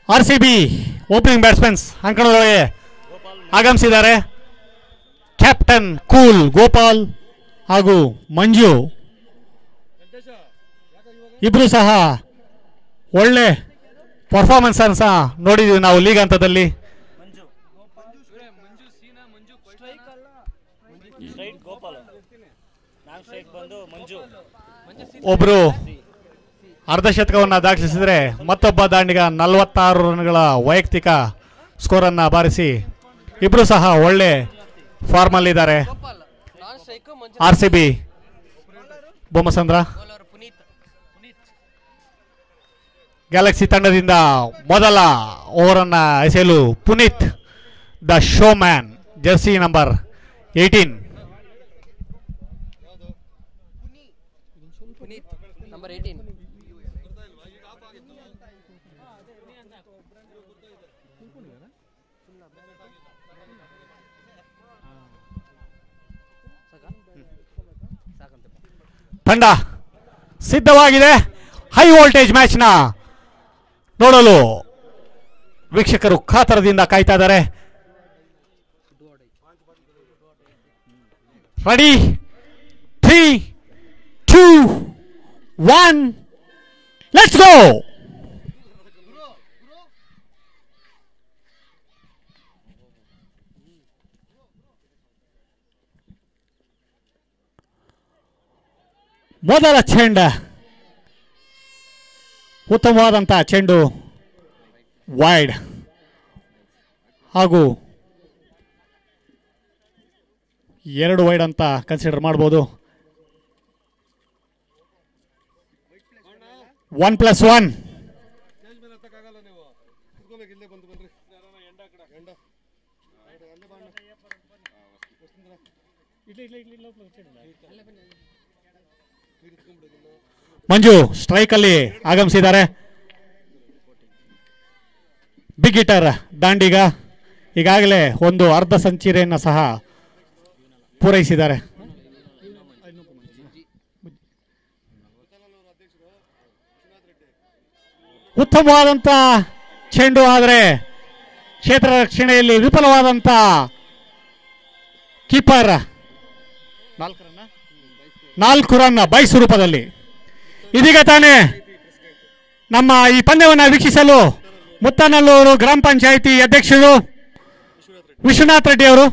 R C B opening batsmans ಅಂಕಣದೊಳಗೆ ಆಗಮಿಸಿದ್ದಾರೆ captain cool Gopal ಹಾಗೂ ಮಂಜು ಇಬ್ರು ಸಹ ಒಳ್ಳೆ ಪರ್ಫಾರ್ಮೆನ್ಸ್ ಸಹ ನೋಡಿದ್ದೀವಿ ನಾವು ಲೀಗ್ ಹಂತದಲ್ಲಿ ಸ್ಟ್ರೈಟ್ ಗೋಪಾಲ್ ನಾನು ಸ್ಟ್ರೈಟ್ ಬಂದು ಮಂಜು ಒಬ್ರು ಅರ್ಧ ಶತಕವನ್ನು ದಾಖಲಿಸಿದರೆ ಮತ್ತೊಬ್ಬ ದಾಂಡಿಗ ನಲವತ್ತಾರು ರನ್ಗಳ ವೈಯಕ್ತಿಕ ಸ್ಕೋರನ್ನು ಬಾರಿಸಿ ಇಬ್ರು ಸಹ ಒಳ್ಳೆ ಫಾರ್ಮಲ್ಲಿದ್ದಾರೆ non strike Manju R C B Bommasandra bowler Puneeth galaxy ತಂಡದಿಂದ ಮೊದಲ ಓವರನ್ನು ಎಸೆಯಲು Puneeth the show man jersey number eighteen Puneeth number eighteen ಸಾಕಂತಪ್ಪ ತಂಡ ಸಿದ್ಧವಾಗಿದೆ ಹೈ ವೋಲ್ಟೇಜ್ ಮ್ಯಾಚ್ನ ನೋಡಲು ವೀಕ್ಷಕರು ಕಾತರದಿಂದ ಕಾಯ್ತಾ ಇದ್ದಾರೆ ready three two one let's go ಮೊದಲ ಚೆಂಡ ಉತ್ತಮವಾದಂಥ ಚೆಂಡು ವೈಡ್ ಹಾಗೂ ಎರಡು ವೈಡ್ ಅಂತ ಕನ್ಸಿಡರ್ ಮಾಡ್ಬೋದು one plus one Manju strike ಅಲ್ಲಿ ಆಗಮಿಸಿದ್ದಾರೆ ಬಿಗ್ ಹಿಟರ್ ದಾಂಡಿಗ ಈಗಾಗಲೇ ಒಂದು ಅರ್ಧ ಸೆಂಚುರಿಯನ್ನು ಸಹ ಪೂರೈಸಿದ್ದಾರೆ ಉತ್ತಮವಾದಂಥ ಚೆಂಡು ಆದರೆ ಕ್ಷೇತ್ರ ರಕ್ಷಣೆಯಲ್ಲಿ ವಿಫಲವಾದಂಥ ಕೀಪರ್ ನಾಲ್ಕು ರನ್ ಬೈಸ್ ರೂಪದಲ್ಲಿ ಇದೀಗ ತಾನೇ ನಮ್ಮ ಈ ಪಂದ್ಯವನ್ನು ವೀಕ್ಷಿಸಲು ಮುತ್ತನಲ್ಲೂರು ಗ್ರಾಮ ಪಂಚಾಯಿತಿ ಅಧ್ಯಕ್ಷರು ವಿಶ್ವನಾಥ್ ರೆಡ್ಡಿ ಅವರು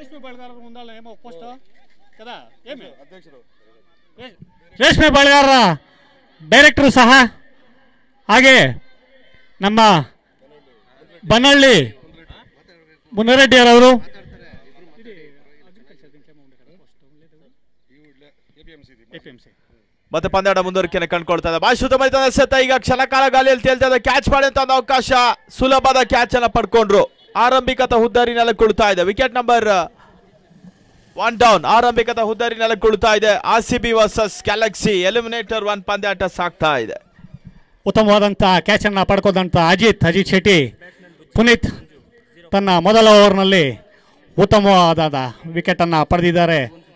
ರೇಷ್ಮೆ ಬೆಳೆಗಾರರ ಡೈರೆಕ್ಟರ್ ಸಹ ಹಾಗೆ ನಮ್ಮ ಬನ್ನಳ್ಳಿ ಮುನ್ನರೆಡ್ಡಿಯರವರು ಮತ್ತೆ ಪಂದ್ಯಾಟ ಮುಂದುವರಿಕೆಯನ್ನು ಕಂಡುಕೊಳ್ತಾ ಇದೆ ಬಾಶುತ ಮೈದಾನ ಸೆತ್ತ ಈಗ ಕ್ಷಣಕಾಲ ಗಾಳಿಯಲ್ಲಿ ತೇಲ್ತಾ ಇದೆ ಕ್ಯಾಚ್ ಮಾಡಿ ಅಂತ ಒಂದು ಅವಕಾಶ ಸುಲಭದ ಕ್ಯಾಚ್ ಅನ್ನ ಪಡ್ಕೊಂಡ್ರು ಆರಂಭಿಕತ ಹುದ್ದಾರಿ ನೆಲಕೊಳ್ತಾ ಇದೆ ವಿಕೆಟ್ ನಂಬರ್ ಒನ್ ಡೌನ್ ಆರಂಭಿಕತ ಹುದ್ದಾರಿ ನೆಲಕೊಳ್ತಾ ಇದೆ R C B versus galaxy eliminator one ಪಂದ್ಯಾಟ ಸಾಗ್ತಾ ಇದೆ ಉತ್ತಮವಾದಂಥ ಕ್ಯಾಚನ್ನು ಪಡ್ಕೊಂಡಂಥ ಅಜಿತ್ ಅಜಿತ್ ಶೆಟ್ಟಿ ಪುನೀತ್ ತನ್ನ ಮೊದಲ ಓವರ್ನಲ್ಲಿ ಉತ್ತಮವಾದ ವಿಕೆಟನ್ನು ಪಡೆದಿದ್ದಾರೆ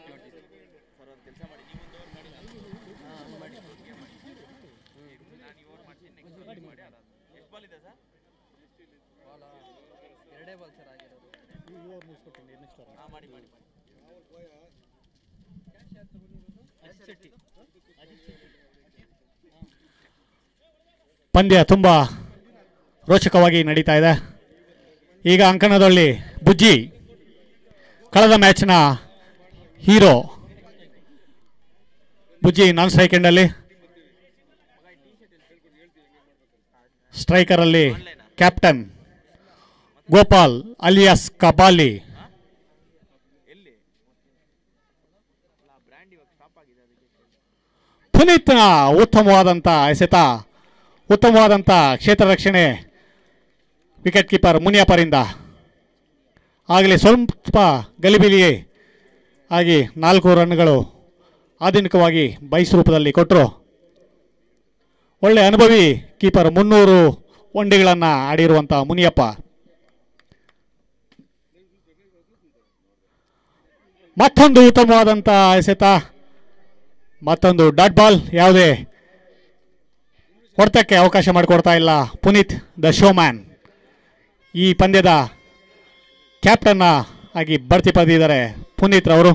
ಎರಡೇ ಬಾಲ್ ಸರ್ ಆಗಿರೋದು ಪಂದ್ಯ ತುಂಬ ರೋಚಕವಾಗಿ ನಡೀತಾ ಇದೆ ಈಗ ಅಂಕಣದಲ್ಲಿ ಬುಜ್ಜಿ ಕಳೆದ ಮ್ಯಾಚ್ನ ಹೀರೋ ಬುಜ್ಜಿ ನಾನ್ ಸ್ಟ್ರೈಕ್ ಎಂಡಲ್ಲಿ ಸ್ಟ್ರೈಕರಲ್ಲಿ ಕ್ಯಾಪ್ಟನ್ ಗೋಪಾಲ್ ಅಲಿಯಾಸ್ ಕಬಾಲಿ ಪುನೀತ್ನ ಉತ್ತಮವಾದಂಥ ಎಸೆತ ಉತ್ತಮವಾದಂಥ ಕ್ಷೇತ್ರ ರಕ್ಷಣೆ ವಿಕೆಟ್ ಕೀಪರ್ ಮುನಿಯಪ್ಪರಿಂದ ಆಗಲೇ ಸ್ವಲ್ಪ ಗಲಿಬಿಲಿ ಆಗಿ ನಾಲ್ಕು ರನ್ಗಳು ಆಧುನಿಕವಾಗಿ ಬೈಸ್ ರೂಪದಲ್ಲಿ ಕೊಟ್ಟರು ಒಳ್ಳೆ ಅನುಭವಿ ಕೀಪರ್ ಮುನ್ನೂರು ಒಂಡಿಗಳನ್ನು ಆಡಿರುವಂಥ ಮುನಿಯಪ್ಪ ಮತ್ತೊಂದು ಉತ್ತಮವಾದಂಥ ಎಸೆತ ಮತ್ತೊಂದು ಡಾಟ್ ಬಾಲ್ ಯಾವುದೇ ಹೊಡೆತಕ್ಕೆ ಅವಕಾಶ ಮಾಡಿಕೊಡ್ತಾ ಇಲ್ಲ ಪುನೀತ್ ದ ಶೋ ಮ್ಯಾನ್ ಈ ಪಂದ್ಯದ ಕ್ಯಾಪ್ಟನ್ನ ಆಗಿ ಬಡ್ತಿ ಪಡೆದಿದ್ದಾರೆ ಪುನೀತ್ ರವರು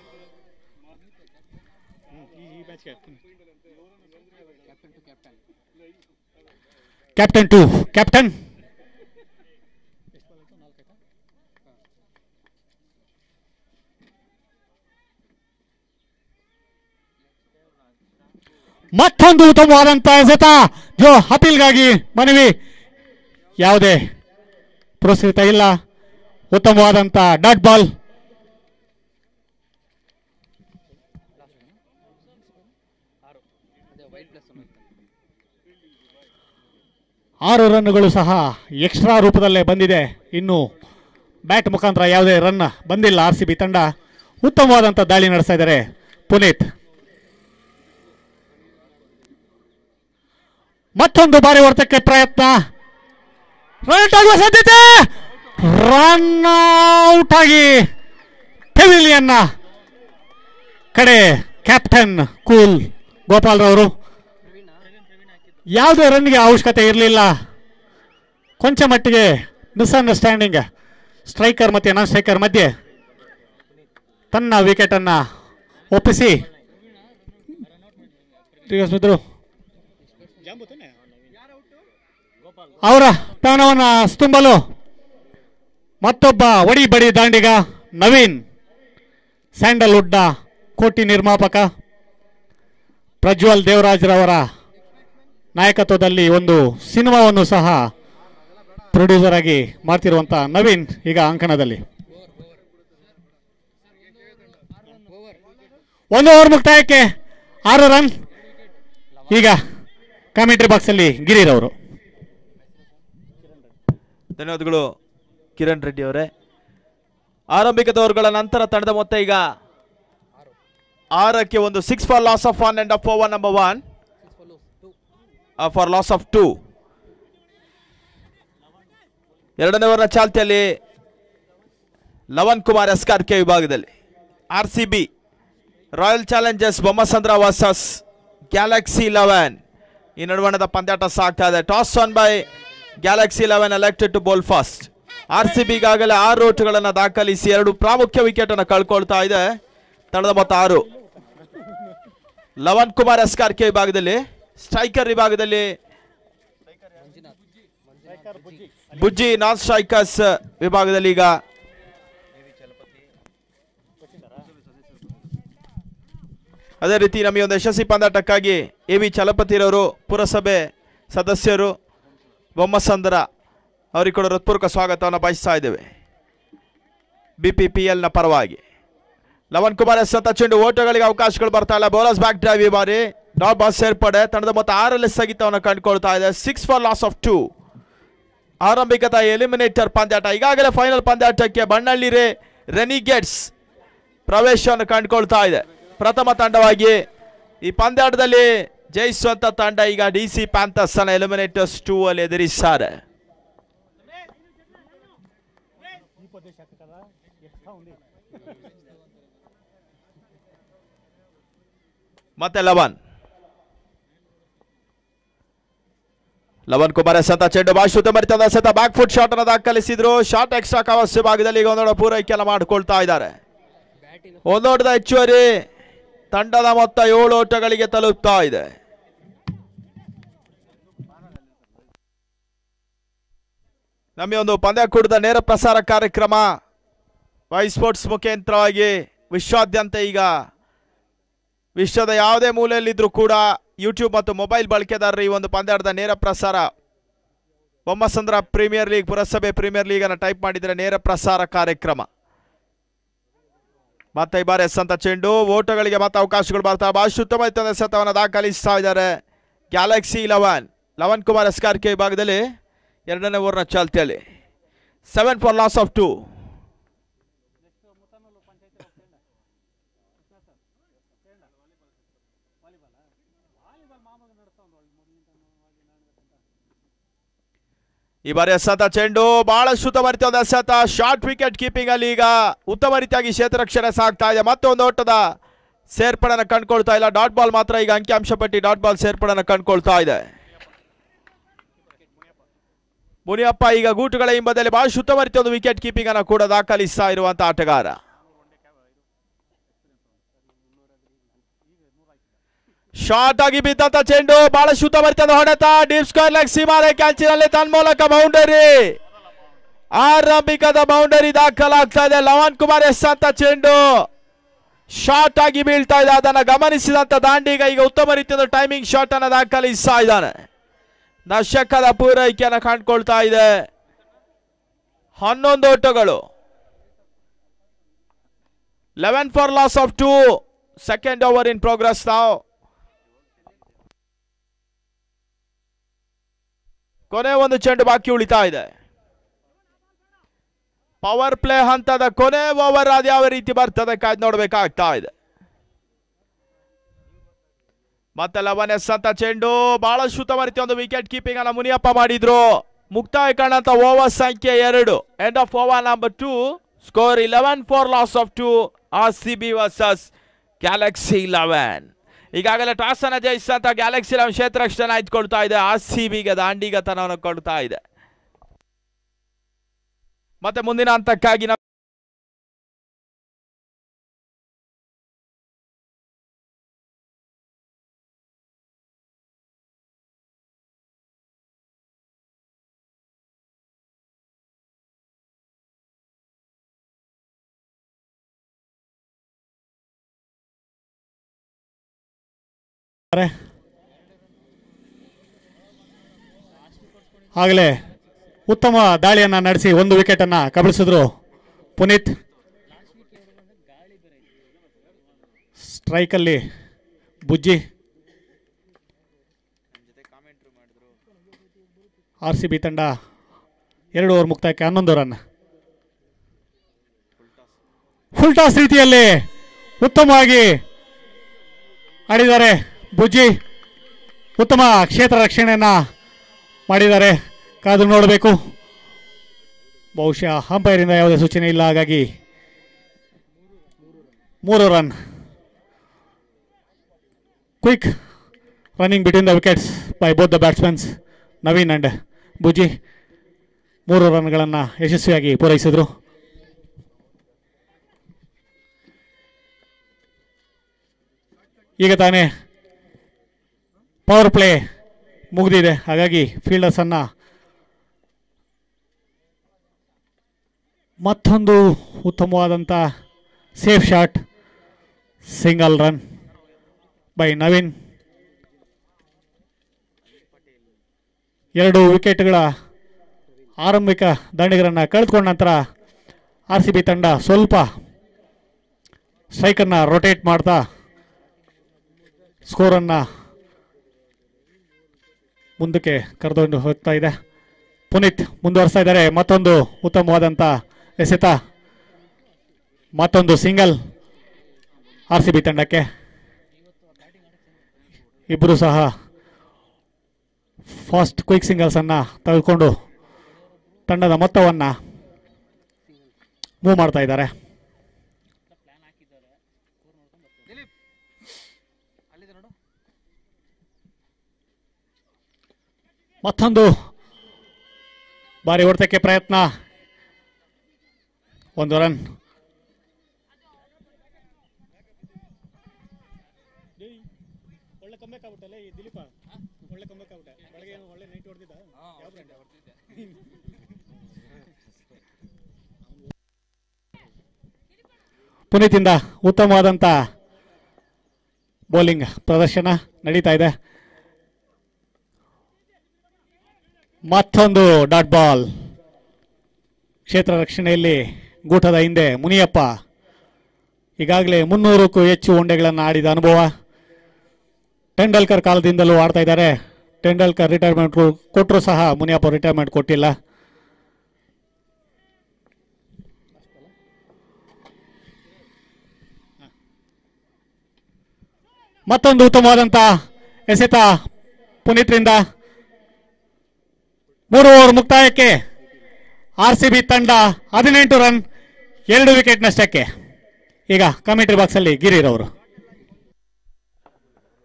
ಕ್ಯಾಪ್ಟನ್ ಟು ಕ್ಯಾಪ್ಟನ್ ಮತ್ತೊಂದು ಉತ್ತಮವಾದಂಥ ಎಸೆತ ಜೋ ಅಪೀಲ್ಗಾಗಿ ಮನವಿ ಯಾವುದೇ ಪುರಸ್ಕೃತ ಇಲ್ಲ ಉತ್ತಮವಾದಂಥ ಡಾಟ್ ಬಾಲ್ ಅದೇ ವೈಟ್ ಪ್ಲಸ್ ಆರು ರನ್ಗಳು ಸಹ ಎಕ್ಸ್ಟ್ರಾ ರೂಪದಲ್ಲೇ ಬಂದಿದೆ ಇನ್ನು ಬ್ಯಾಟ್ ಮುಖಾಂತರ ಯಾವುದೇ ರನ್ ಬಂದಿಲ್ಲ ಆರ್ ಸಿ ಬಿ ತಂಡ ಉತ್ತಮವಾದಂಥ ದಾಳಿ ನಡೆಸ್ತಾ ಇದ್ದಾರೆ ಪುನೀತ್ ಮತ್ತೊಂದು ಬಾರಿ ಹೊರತಕ್ಕೆ ಪ್ರಯತ್ನ ರನ್ ಆಗುವ ಸಾಧ್ಯತೆ ರನ್ ಔಟ್ ಆಗಿ ಪೆವಿಲಿಯನ್ನ ಕಡೆ ಕ್ಯಾಪ್ಟನ್ ಕೂಲ್ ಗೋಪಾಲ್ ರವರು ಯಾವುದೇ ರನ್ಗೆ ಅವಶ್ಯಕತೆ ಇರಲಿಲ್ಲ ಕೊಂಚ ಮಟ್ಟಿಗೆ ಮಿಸ್ಅಂಡರ್ಸ್ಟ್ಯಾಂಡಿಂಗ್ ಸ್ಟ್ರೈಕರ್ ಮತ್ತು ನಾನ್ ಸ್ಟ್ರೈಕರ್ ಮಧ್ಯೆ ತನ್ನ ವಿಕೆಟನ್ನು ಒಪ್ಪಿಸಿ ಶ್ರೀನಿವಾಸ್ ಅವರ ತಾಣವನ್ನು ತುಂಬಲು ಮತ್ತೊಬ್ಬ ಒಡಿ ಬಡಿ ದಾಂಡಿಗ ನವೀನ್ ಸ್ಯಾಂಡಲ್ವುಡ್ನ ಕೋಟಿ ನಿರ್ಮಾಪಕ ಪ್ರಜ್ವಲ್ ದೇವರಾಜ್ರವರ ನಾಯಕತ್ವದಲ್ಲಿ ಒಂದು ಸಿನಿಮಾವನ್ನು ಸಹ ಪ್ರೊಡ್ಯೂಸರ್ ಆಗಿ ಮಾಡ್ತಿರುವಂಥ ನವೀನ್ ಈಗ ಅಂಕಣದಲ್ಲಿ ಒಂದು ಓವರ್ ಮುಕ್ತಾಯಕ್ಕೆ ಆರು ರನ್ ಈಗ ಕಾಮೆಂಟ್ರಿ ಬಾಕ್ಸಲ್ಲಿ ಗಿರಿರವರು ಧನ್ಯವಾದಗಳು ಕಿರಣ್ ರೆಡ್ಡಿ ಅವರೇ ಆರಂಭಿಕ ಓವರ್ಗಳ ನಂತರ ತಂಡದ ಮೊತ್ತ ಈಗ ಆರಕ್ಕೆ ಒಂದು six for loss of one and up over number one for loss of two ಎರಡನೇ ಓವರ್ನ ಚಾಲ್ತಿಯಲ್ಲಿ Lavan Kumar S R K ವಿಭಾಗದಲ್ಲಿ R C B royal challengers Bommasandra versus galaxy eleven ಈ ನಡುವಣದ ಪಂದ್ಯಾಟ ಸಾಗ್ತಾ ಇದೆ toss won by galaxy eleven elected to bowl first R C B ಈಗಾಗಲೇ ಆರು ಓಟುಗಳನ್ನು ದಾಖಲಿಸಿ ಎರಡು ಪ್ರಾಮುಖ್ಯ ವಿಕೆಟ್ ಅನ್ನು ಕಳ್ಕೊಳ್ತಾ ಇದೆ ತಂಡದ ಮೊತ್ತ ಆರು Lavan Kumar S R K ವಿಭಾಗದಲ್ಲಿ ಸ್ಟ್ರೈಕರ್ ವಿಭಾಗದಲ್ಲಿ ಬುಜ್ಜಿ ನಾನ್ ಸ್ಟ್ರೈಕರ್ಸ್ ವಿಭಾಗದಲ್ಲಿ ಈಗ ಅದೇ ರೀತಿ ನಮಗೆ ಒಂದು ಯಶಸ್ವಿ ಪಂದಾಟಕ್ಕಾಗಿ ಎ ವಿ ಚಲಪತಿರವರು ಪುರಸಭೆ ಸದಸ್ಯರು ಬೊಮ್ಮಸಂದ್ರ ಅವರಿಗೆ ಕೂಡ ಹೃತ್ಪೂರ್ವಕ ಸ್ವಾಗತವನ್ನು ಬಯಸ್ತಾ ಇದ್ದೇವೆ ಬಿ ಪಿ ಪಿ ಎಲ್ನ ಪರವಾಗಿ ಲವನ್ ಕುಮಾರ್ ಎಸ್ ಅಂತ ಚೆಂಡು ಓಟಗಳಿಗೆ ಅವಕಾಶಗಳು ಬರ್ತಾ ಇಲ್ಲ ಬೌಲರ್ಸ್ ಬ್ಯಾಕ್ ಡ್ರೈವ್ ಈ ಬಾರಿ ಡಾಟ್ ಬಾಲ್ ಸೇರ್ಪಡೆ ತಂಡದ ಮೊತ್ತ ಆರಲ್ಲಿ ಸ್ಥಗಿತವನ್ನು ಕಂಡುಕೊಳ್ತಾ ಇದೆ six for loss of two ಆರಂಭಿಕತ ಎಲಿಮಿನೇಟರ್ ಪಂದ್ಯಾಟ ಈಗಾಗಲೇ ಫೈನಲ್ ಪಂದ್ಯಾಟಕ್ಕೆ ಬಣ್ಣಳ್ಳಿ ರೇ ರೆನಿಗೇಟ್ಸ್ ಪ್ರವೇಶವನ್ನು ಕಂಡುಕೊಳ್ತಾ ಇದೆ ಪ್ರಥಮ ತಂಡವಾಗಿ ಈ ಪಂದ್ಯಾಟದಲ್ಲಿ ಜಯಿಸುವಂತ ತಂಡ ಈಗ ಡಿ ಸಿ ಪ್ಯಾಂಥರ್ಸ್ ಅನ್ನ ಎಲಿಮಿನೇಟರ್ಸ್ ಟೂ ಅಲ್ಲಿ ಎದುರಿಸ್ತಾರೆ ಮತ್ತೆ ಲವನ್ ಲವನ್ ಕುಮಾರ್ ಎಸ್ ಅಂತ ಚೆಂಡು ಬಾಶುತ ಮರಿತದ ಸತ ಬ್ಯಾಕ್ ಫುಟ್ ಶಾಟ್ ಅನ್ನು ದಾಖಲಿಸಿದ್ರು ಶಾಟ್ ಎಕ್ಸ್ಟ್ರಾ ಕವರ್ಸ್ ಭಾಗದಲ್ಲಿ ಈಗ ಒಂದೊಡ ಪೂರೈಕೆಯನ್ನು ಮಾಡಿಕೊಳ್ತಾ ಇದ್ದಾರೆ ಬ್ಯಾಟಿನ ಒಂದೋಟದ ಹೆಚ್ಚುವರಿ ತಂಡದ ಮೊತ್ತ ಏಳು ಓಟಗಳಿಗೆ ತಲುಪ್ತಾ ಇದೆ ನಮಗೆ ಒಂದು ಪಂದ್ಯಕೂಟದ ನೇರ ಪ್ರಸಾರ ಕಾರ್ಯಕ್ರಮ ವೈ ಸ್ಪೋರ್ಟ್ಸ್ ಮುಖೇಂತರವಾಗಿ ವಿಶ್ವಾದ್ಯಂತ ಈಗ ವಿಶ್ವದ ಯಾವುದೇ ಮೂಲೆಯಲ್ಲಿದ್ದರೂ ಕೂಡ ಯೂಟ್ಯೂಬ್ ಮತ್ತು ಮೊಬೈಲ್ ಬಳಕೆದಾರರು ಈ ಒಂದು ಪಂದ್ಯಾಟದ ನೇರ ಪ್ರಸಾರ ಬೊಮ್ಮಸಂದ್ರ ಪ್ರೀಮಿಯರ್ ಲೀಗ್ ಪುರಸಭೆ ಪ್ರೀಮಿಯರ್ ಲೀಗ್ ಅನ್ನು ಟೈಪ್ ಮಾಡಿದರೆ ನೇರ ಪ್ರಸಾರ ಕಾರ್ಯಕ್ರಮ ಮತ್ತೆ ಈ ಬಾರಿ ಎಸ್ ಅಂತ ಚೆಂಡು ಓಟಗಳಿಗೆ ಮತ್ತೆ ಅವಕಾಶಗಳು ಬರ್ತಾ ಭಾಷ ಉತ್ತಮ ಇತ್ತದ ಸತವನ್ನು ದಾಖಲಿಸ್ತಾ ಇದ್ದಾರೆ galaxy eleven Lavan Kumar S K ವಿಭಾಗದಲ್ಲಿ ಎರಡನೇ ಓವರ್ನ ಚಾಲ್ತಿಯಲ್ಲಿ seven for loss of two ಈ ಬಾರಿ ಎಸೆತ ಚೆಂಡು ಬಹಳ ಉತ್ತಮ ರೀತಿಯಾದ ಎಸೆತ ಶಾರ್ಟ್ ವಿಕೆಟ್ ಕೀಪಿಂಗ್ ಅಲ್ಲಿ ಈಗ ಉತ್ತಮ ರೀತಿಯಾಗಿ ಕ್ಷೇತ್ರ ರಕ್ಷಣೆ ಸಾಗ್ತಾ ಇದೆ ಮತ್ತೊಂದು ಓಟದ ಸೇರ್ಪಡೆನ ಕಂಡುಕೊಳ್ತಾ ಇಲ್ಲ ಡಾಟ್ ಬಾಲ್ ಮಾತ್ರ ಈಗ ಅಂಕಿಅಂಶ ಪಟ್ಟಿ ಡಾಟ್ ಬಾಲ್ ಸೇರ್ಪಡೆನ ಕಂಡುಕೊಳ್ತಾ ಇದೆ ಮುನಿಯಪ್ಪ ಈಗ ಗೂಟುಗಳ ಹಿಂಬದಲ್ಲಿ ಬಹಳ ಶುದ್ಧವರಿತ ಒಂದು ವಿಕೆಟ್ ಕೀಪಿಂಗ್ ಅನ್ನು ಕೂಡ ದಾಖಲಿಸ್ತಾ ಇರುವಂತ ಆಟಗಾರ ಶಾರ್ಟ್ ಆಗಿ ಬಿದ್ದಂತ ಚೆಂಡು ಬಹಳ ಶುದ್ಧವರಿತದ ಹೊಡೆತ ಡೀಪ್ ಸ್ಕ್ವೇರ್ ಲೆಗ್ ಸೀಮಾರೆ ಕ್ಯಾಚಿನಲ್ಲಿ ತನ್ಮೂಲಕ ಬೌಂಡರಿ ಆರಂಭಿಕದ ಬೌಂಡರಿ ದಾಖಲಾಗ್ತಾ ಇದೆ ಲವನ್ ಕುಮಾರ್ ಎಸ್ ಅಂತ ಚೆಂಡು ಶಾರ್ಟ್ ಆಗಿ ಬೀಳ್ತಾ ಇದೆ ಅದನ್ನ ಗಮನಿಸಿದಂತ ದಾಂಡಿಗ ಈಗ ಉತ್ತಮ ರೀತಿಯ ಟೈಮಿಂಗ್ ಶಾಟ್ ಅನ್ನ ದಾಖಲಿಸ್ತಾ ಇದ್ದಾನೆ ನಶಕದ ಪೂರೈಕೆಯನ್ನು ಕಂಡುಕೊಳ್ತಾ ಇದೆ ಹನ್ನೊಂದು ಓಟಗಳು eleven for loss of two second over in progress ನಾವು ಕೊನೆ ಒಂದು ಚೆಂಡು ಬಾಕಿ ಉಳಿತಾ ಇದೆ ಪವರ್ ಪ್ಲೇ ಹಂತದ ಕೊನೆ ಓವರ್ ಅದು ಯಾವ ರೀತಿ ಬರ್ತದೆ ಕಾಯ್ದು ನೋಡ್ಬೇಕಾಗ್ತಾ ಇದೆ ಮತ್ತೆ ಲವನ್ ಎಸ್ ಅಂತ ಚೆಂಡು ಬಹಳ ಶುದ್ಧ ರೀತಿಯ ಒಂದು ವಿಕೆಟ್ ಕೀಪಿಂಗ್ ಅನ್ನ ಮುನಿಯಪ್ಪ ಮಾಡಿದ್ರು ಮುಕ್ತಾಯ ಕಾಣಂತ ಓವರ್ ಸಂಖ್ಯೆ ಎರಡು end of over number two score eleven for loss of two R C B versus galaxy eleven ಈಗಾಗಲೇ ಟಾಸ್ ಅನ್ನ ಜಯಿಸಿದಂತ ಗ್ಯಾಲಕ್ಸಿ ಇಲೆವೆನ್ ಕ್ಷೇತ್ರ ರಕ್ಷಣೆ ಆಯ್ದುಕೊಳ್ತಾ ಇದೆ ಆರ್ ಸಿ ಬಿಗೆ ದಾಂಡಿಗತನವನ್ನು ಕೊಡ್ತಾ ಇದೆ ಮತ್ತೆ ಮುಂದಿನ ಹಂತಕ್ಕಾಗಿ ನಾವು ಆಗಲೇ ಉತ್ತಮ ದಾಳಿಯನ್ನ ನಡೆಸಿ ಒಂದು ವಿಕೆಟ್ ಅನ್ನ ಕಬಳಿಸಿದ್ರು ಪುನೀತ್ ಸ್ಟ್ರೈಕಲ್ಲಿ ಬುಜ್ಜಿ ಆರ್ ಸಿ ಬಿ ತಂಡ ಎರಡು ಓವರ್ ಮುಕ್ತಾಯಕ್ಕೆ ಹನ್ನೊಂದು ರನ್ ಫುಲ್ ಟಾಸ್ ರೀತಿಯಲ್ಲಿ ಉತ್ತಮವಾಗಿ ಆಡಿದ್ದಾರೆ ಬುಜ್ಜಿ ಉತ್ತಮ ಕ್ಷೇತ್ರ ರಕ್ಷಣೆಯನ್ನ ಮಾಡಿದ್ದಾರೆ ಕಾದು ನೋಡಬೇಕು ಬಹುಶಃ ಅಂಪೈರಿಂದ ಯಾವುದೇ ಸೂಚನೆ ಇಲ್ಲ ಹಾಗಾಗಿ ಮೂರು run quick running between the wickets by both the batsmans Naveen and Bujji ಮೂರು ರನ್ಗಳನ್ನು ಯಶಸ್ವಿಯಾಗಿ ಪೂರೈಸಿದರು ಈಗ ತಾನೇ ಪವರ್ ಪ್ಲೇ ಮುಗಿದಿದೆ ಹಾಗಾಗಿ ಫೀಲ್ಡರ್ಸನ್ನು ಮತ್ತೊಂದು ಉತ್ತಮವಾದಂಥ safe shot single run by Naveen ಎರಡು ವಿಕೆಟ್ಗಳ ಆರಂಭಿಕ ದಂಡಿಗರನ್ನು ಕಳೆದುಕೊಂಡ ನಂತರ ಆರ್ ಸಿ ಬಿ ತಂಡ ಸ್ವಲ್ಪ ಸ್ಟ್ರೈಕನ್ನು ರೊಟೇಟ್ ಮಾಡ್ತಾ ಸ್ಕೋರನ್ನು ಮುಂದಕ್ಕೆ ಕರೆದುಕೊಂಡು ಹೋಗ್ತಾ ಇದೆ ಪುನೀತ್ ಮುಂದುವರಿಸ್ತಾ ಇದ್ದಾರೆ ಮತ್ತೊಂದು ಉತ್ತಮವಾದಂಥ ಎಸೆತ ಮತ್ತೊಂದು ಸಿಂಗಲ್ ಆರ್ ಸಿ ಬಿ ತಂಡಕ್ಕೆ ಇಬ್ಬರು ಸಹ ಫಾಸ್ಟ್ ಕ್ವಿಕ್ ಸಿಂಗಲ್ಸನ್ನು ತೆಗೆದುಕೊಂಡು ತಂಡದ ಮೊತ್ತವನ್ನು ಮೂವ್ ಮಾಡ್ತಾ ಇದ್ದಾರೆ ಅಲ್ಲಿದೆ ನೋಡು ಮತ್ತೊಂದು ಬಾರಿ ಹೊಡೆತಕ್ಕೆ ಪ್ರಯತ್ನ ಒಂದು ರನ್ ಒಳ್ಳೆ ಕಮ್ಮೆಕ್ ಆಗ್ಬಿಟ್ಟಲ್ಲ ಈ ದಿಲೀಪ ಒಳ್ಳೆ ಕಮ್ಮೆಕ್ ಆಗ್ಬಿಟ್ಟೆ ಬೆಳಗ್ಗೆ ಒಳ್ಳೆ ನೈಟ್ ಹೊಡೆದಿದ್ದ ಪುನೀತಿಂದ ಉತ್ತಮವಾದಂಥ ಬೌಲಿಂಗ್ ಪ್ರದರ್ಶನ ನಡೀತಾ ಇದೆ ಮತ್ತೊಂದು ಡಾಟ್ ಬಾಲ್ ಕ್ಷೇತ್ರ ರಕ್ಷಣೆಯಲ್ಲಿ ಗೂಟದ ಹಿಂದೆ ಮುನಿಯಪ್ಪ ಈಗಾಗಲೇ ಮುನ್ನೂರಕ್ಕೂ ಹೆಚ್ಚು ಒಂಡೆಗಳನ್ನು ಆಡಿದ ಅನುಭವ ಟೆಂಡಲ್ಕರ್ ಕಾಲದಿಂದಲೂ ಆಡ್ತಾ ಇದ್ದಾರೆ ಟೆಂಡಲ್ಕರ್ ರಿಟೈರ್ಮೆಂಟ್ ಕೊಟ್ಟರು ಸಹ ಮುನಿಯಪ್ಪ ರಿಟೈರ್ಮೆಂಟ್ ಕೊಟ್ಟಿಲ್ಲ ಮತ್ತೊಂದು ಉತ್ತಮವಾದಂಥ ಎಸೆತ ಪುನೀತ್ರಿಂದ ಮೂರು ಓವರ್ ಮುಕ್ತಾಯಕ್ಕೆ ಆರ್ ಸಿ ಬಿ ತಂಡ ಹದಿನೆಂಟು ರನ್ ಎರಡು ವಿಕೆಟ್ ನಷ್ಟಕ್ಕೆ ಈಗ ಕಮೆಂಟ್ರಿ ಬಾಕ್ಸಲ್ಲಿ ಗಿರಿರವರು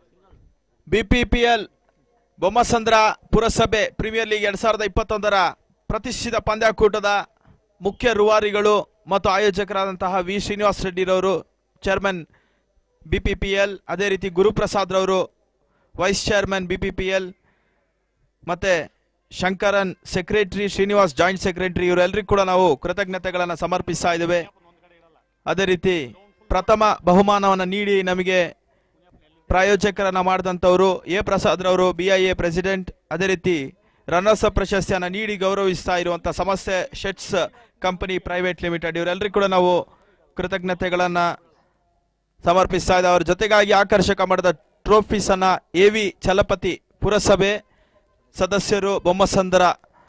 ಬಿಪಿಪಿಎಲ್ ಬೊಮ್ಮಸಂದ್ರ ಪುರಸಭೆ ಪ್ರೀಮಿಯರ್ ಲೀಗ್ ಎರಡ್ ಸಾವಿರದ ಇಪ್ಪತ್ತೊಂದರ ಪ್ರತಿಷ್ಠಿತ ಪಂದ್ಯಾಕೂಟದ ಮುಖ್ಯ ರೂವಾರಿಗಳು ಮತ್ತು ಆಯೋಜಕರಾದಂತಹ ವಿ ಶ್ರೀನಿವಾಸ್ ರೆಡ್ಡಿರವರು chairman B P P L ಅದೇ ರೀತಿ ಗುರುಪ್ರಸಾದ್ ರವರು vice chairman B P P L ಮತ್ತು Shankaran secretary Srinivas joint secretary ಇವರೆಲ್ಲರಿಗೂ ಕೂಡ ನಾವು ಕೃತಜ್ಞತೆಗಳನ್ನು ಸಮರ್ಪಿಸ್ತಾ ಇದ್ದೇವೆ ಅದೇ ರೀತಿ ಪ್ರಥಮ ಬಹುಮಾನವನ್ನು ನೀಡಿ ನಮಗೆ ಪ್ರಾಯೋಜಕರನ್ನ ಮಾಡಿದಂಥವರು ಎ ಪ್ರಸಾದ್ ರವರು ಬಿ ಐ ಎ ಪ್ರೆಸಿಡೆಂಟ್ ಅದೇ ರೀತಿ ರನ್ನರ್ಸ್ ಅಪ್ ಪ್ರಶಸ್ತಿಯನ್ನು ನೀಡಿ ಗೌರವಿಸ್ತಾ ಇರುವಂಥ ಸಂಸ್ಥೆ ಶೆಟ್ಸ್ ಕಂಪನಿ ಪ್ರೈವೇಟ್ ಲಿಮಿಟೆಡ್ ಇವರೆಲ್ಲರಿಗೂ ಕೂಡ ನಾವು ಕೃತಜ್ಞತೆಗಳನ್ನು ಸಮರ್ಪಿಸ್ತಾ ಇದ್ದಾರೆ ಅವರ ಜೊತೆಗಾಗಿ ಆಕರ್ಷಕ ಮಾಡಿದ ಟ್ರೋಫೀಸ್ ಅನ್ನ ಎ ವಿ ಚಲಪತಿ ಪುರಸಭೆ ಸದಸ್ಯರು ಬೊಮ್ಮಸಂದ್ರ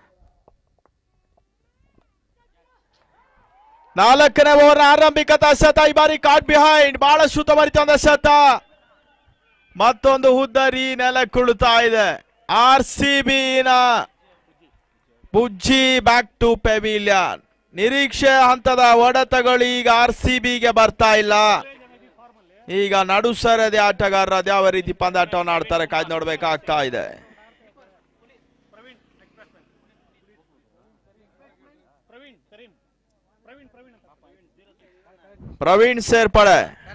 ನಾಲ್ಕನೇ ಓವರ್ ಆರಂಭಿಕ ಎಸೆತ ಈ ಬಾರಿ ಕಾಟ್ ಬಿಹೈಂಡ್ ಬಹಳ ಶುತಮರಿತ ಒಂದು ಎಸೆತ ಮತ್ತೊಂದು ಹುದ್ದರಿ ನೆಲಕ್ಕುಳುತ್ತಾ ಇದೆ ಆರ್ ಸಿ ಬಿನ ಬುಜ್ಜಿ ಬ್ಯಾಕ್ ಟು ಪೆವಿಲಿಯನ್ ನಿರೀಕ್ಷೆ ಹಂತದ ಹೊಡೆತಗಳು ಈಗ ಆರ್ ಸಿ ಬಿಗೆ ಬರ್ತಾ ಇಲ್ಲ ಈಗ ನಡು ಸರದಿ ಆಟಗಾರರು ಅದ್ಯಾವ ರೀತಿ ಪಂದಾಟವನ್ನು ಆಡ್ತಾರೆ ಕಾಯ್ದು ನೋಡ್ಬೇಕಾಗ್ತಾ ಇದೆ ಪ್ರವೀಣ್ ಸೇರ್ಪಡೆ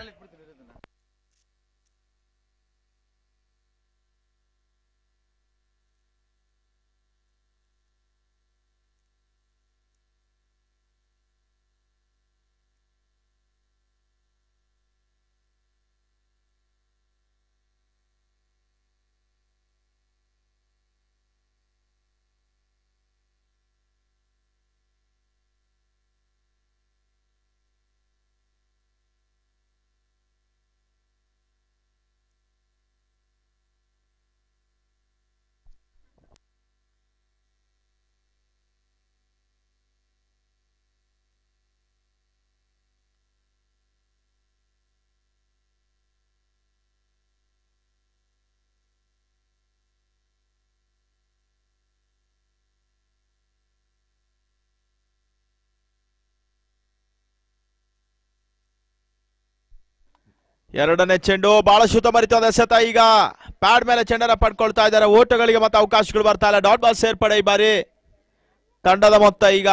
ಎರಡನೇ ಚೆಂಡು ಬಹಳ ಶುತ ಮರಿತದ ಎಸೆತ ಈಗ ಪ್ಯಾಡ್ ಮೇಲೆ ಚೆಂಡನ್ನ ಪಡ್ಕೊಳ್ತಾ ಇದ್ದಾರೆ ಓಟಗಳಿಗೆ ಮತ್ತೆ ಅವಕಾಶಗಳು ಬರ್ತಾ ಇಲ್ಲ ಡಾಟ್ ಬಾಲ್ ಸೇರ್ಪಡೆ ಈ ಬಾರಿ ತಂಡದ ಮೊತ್ತ ಈಗ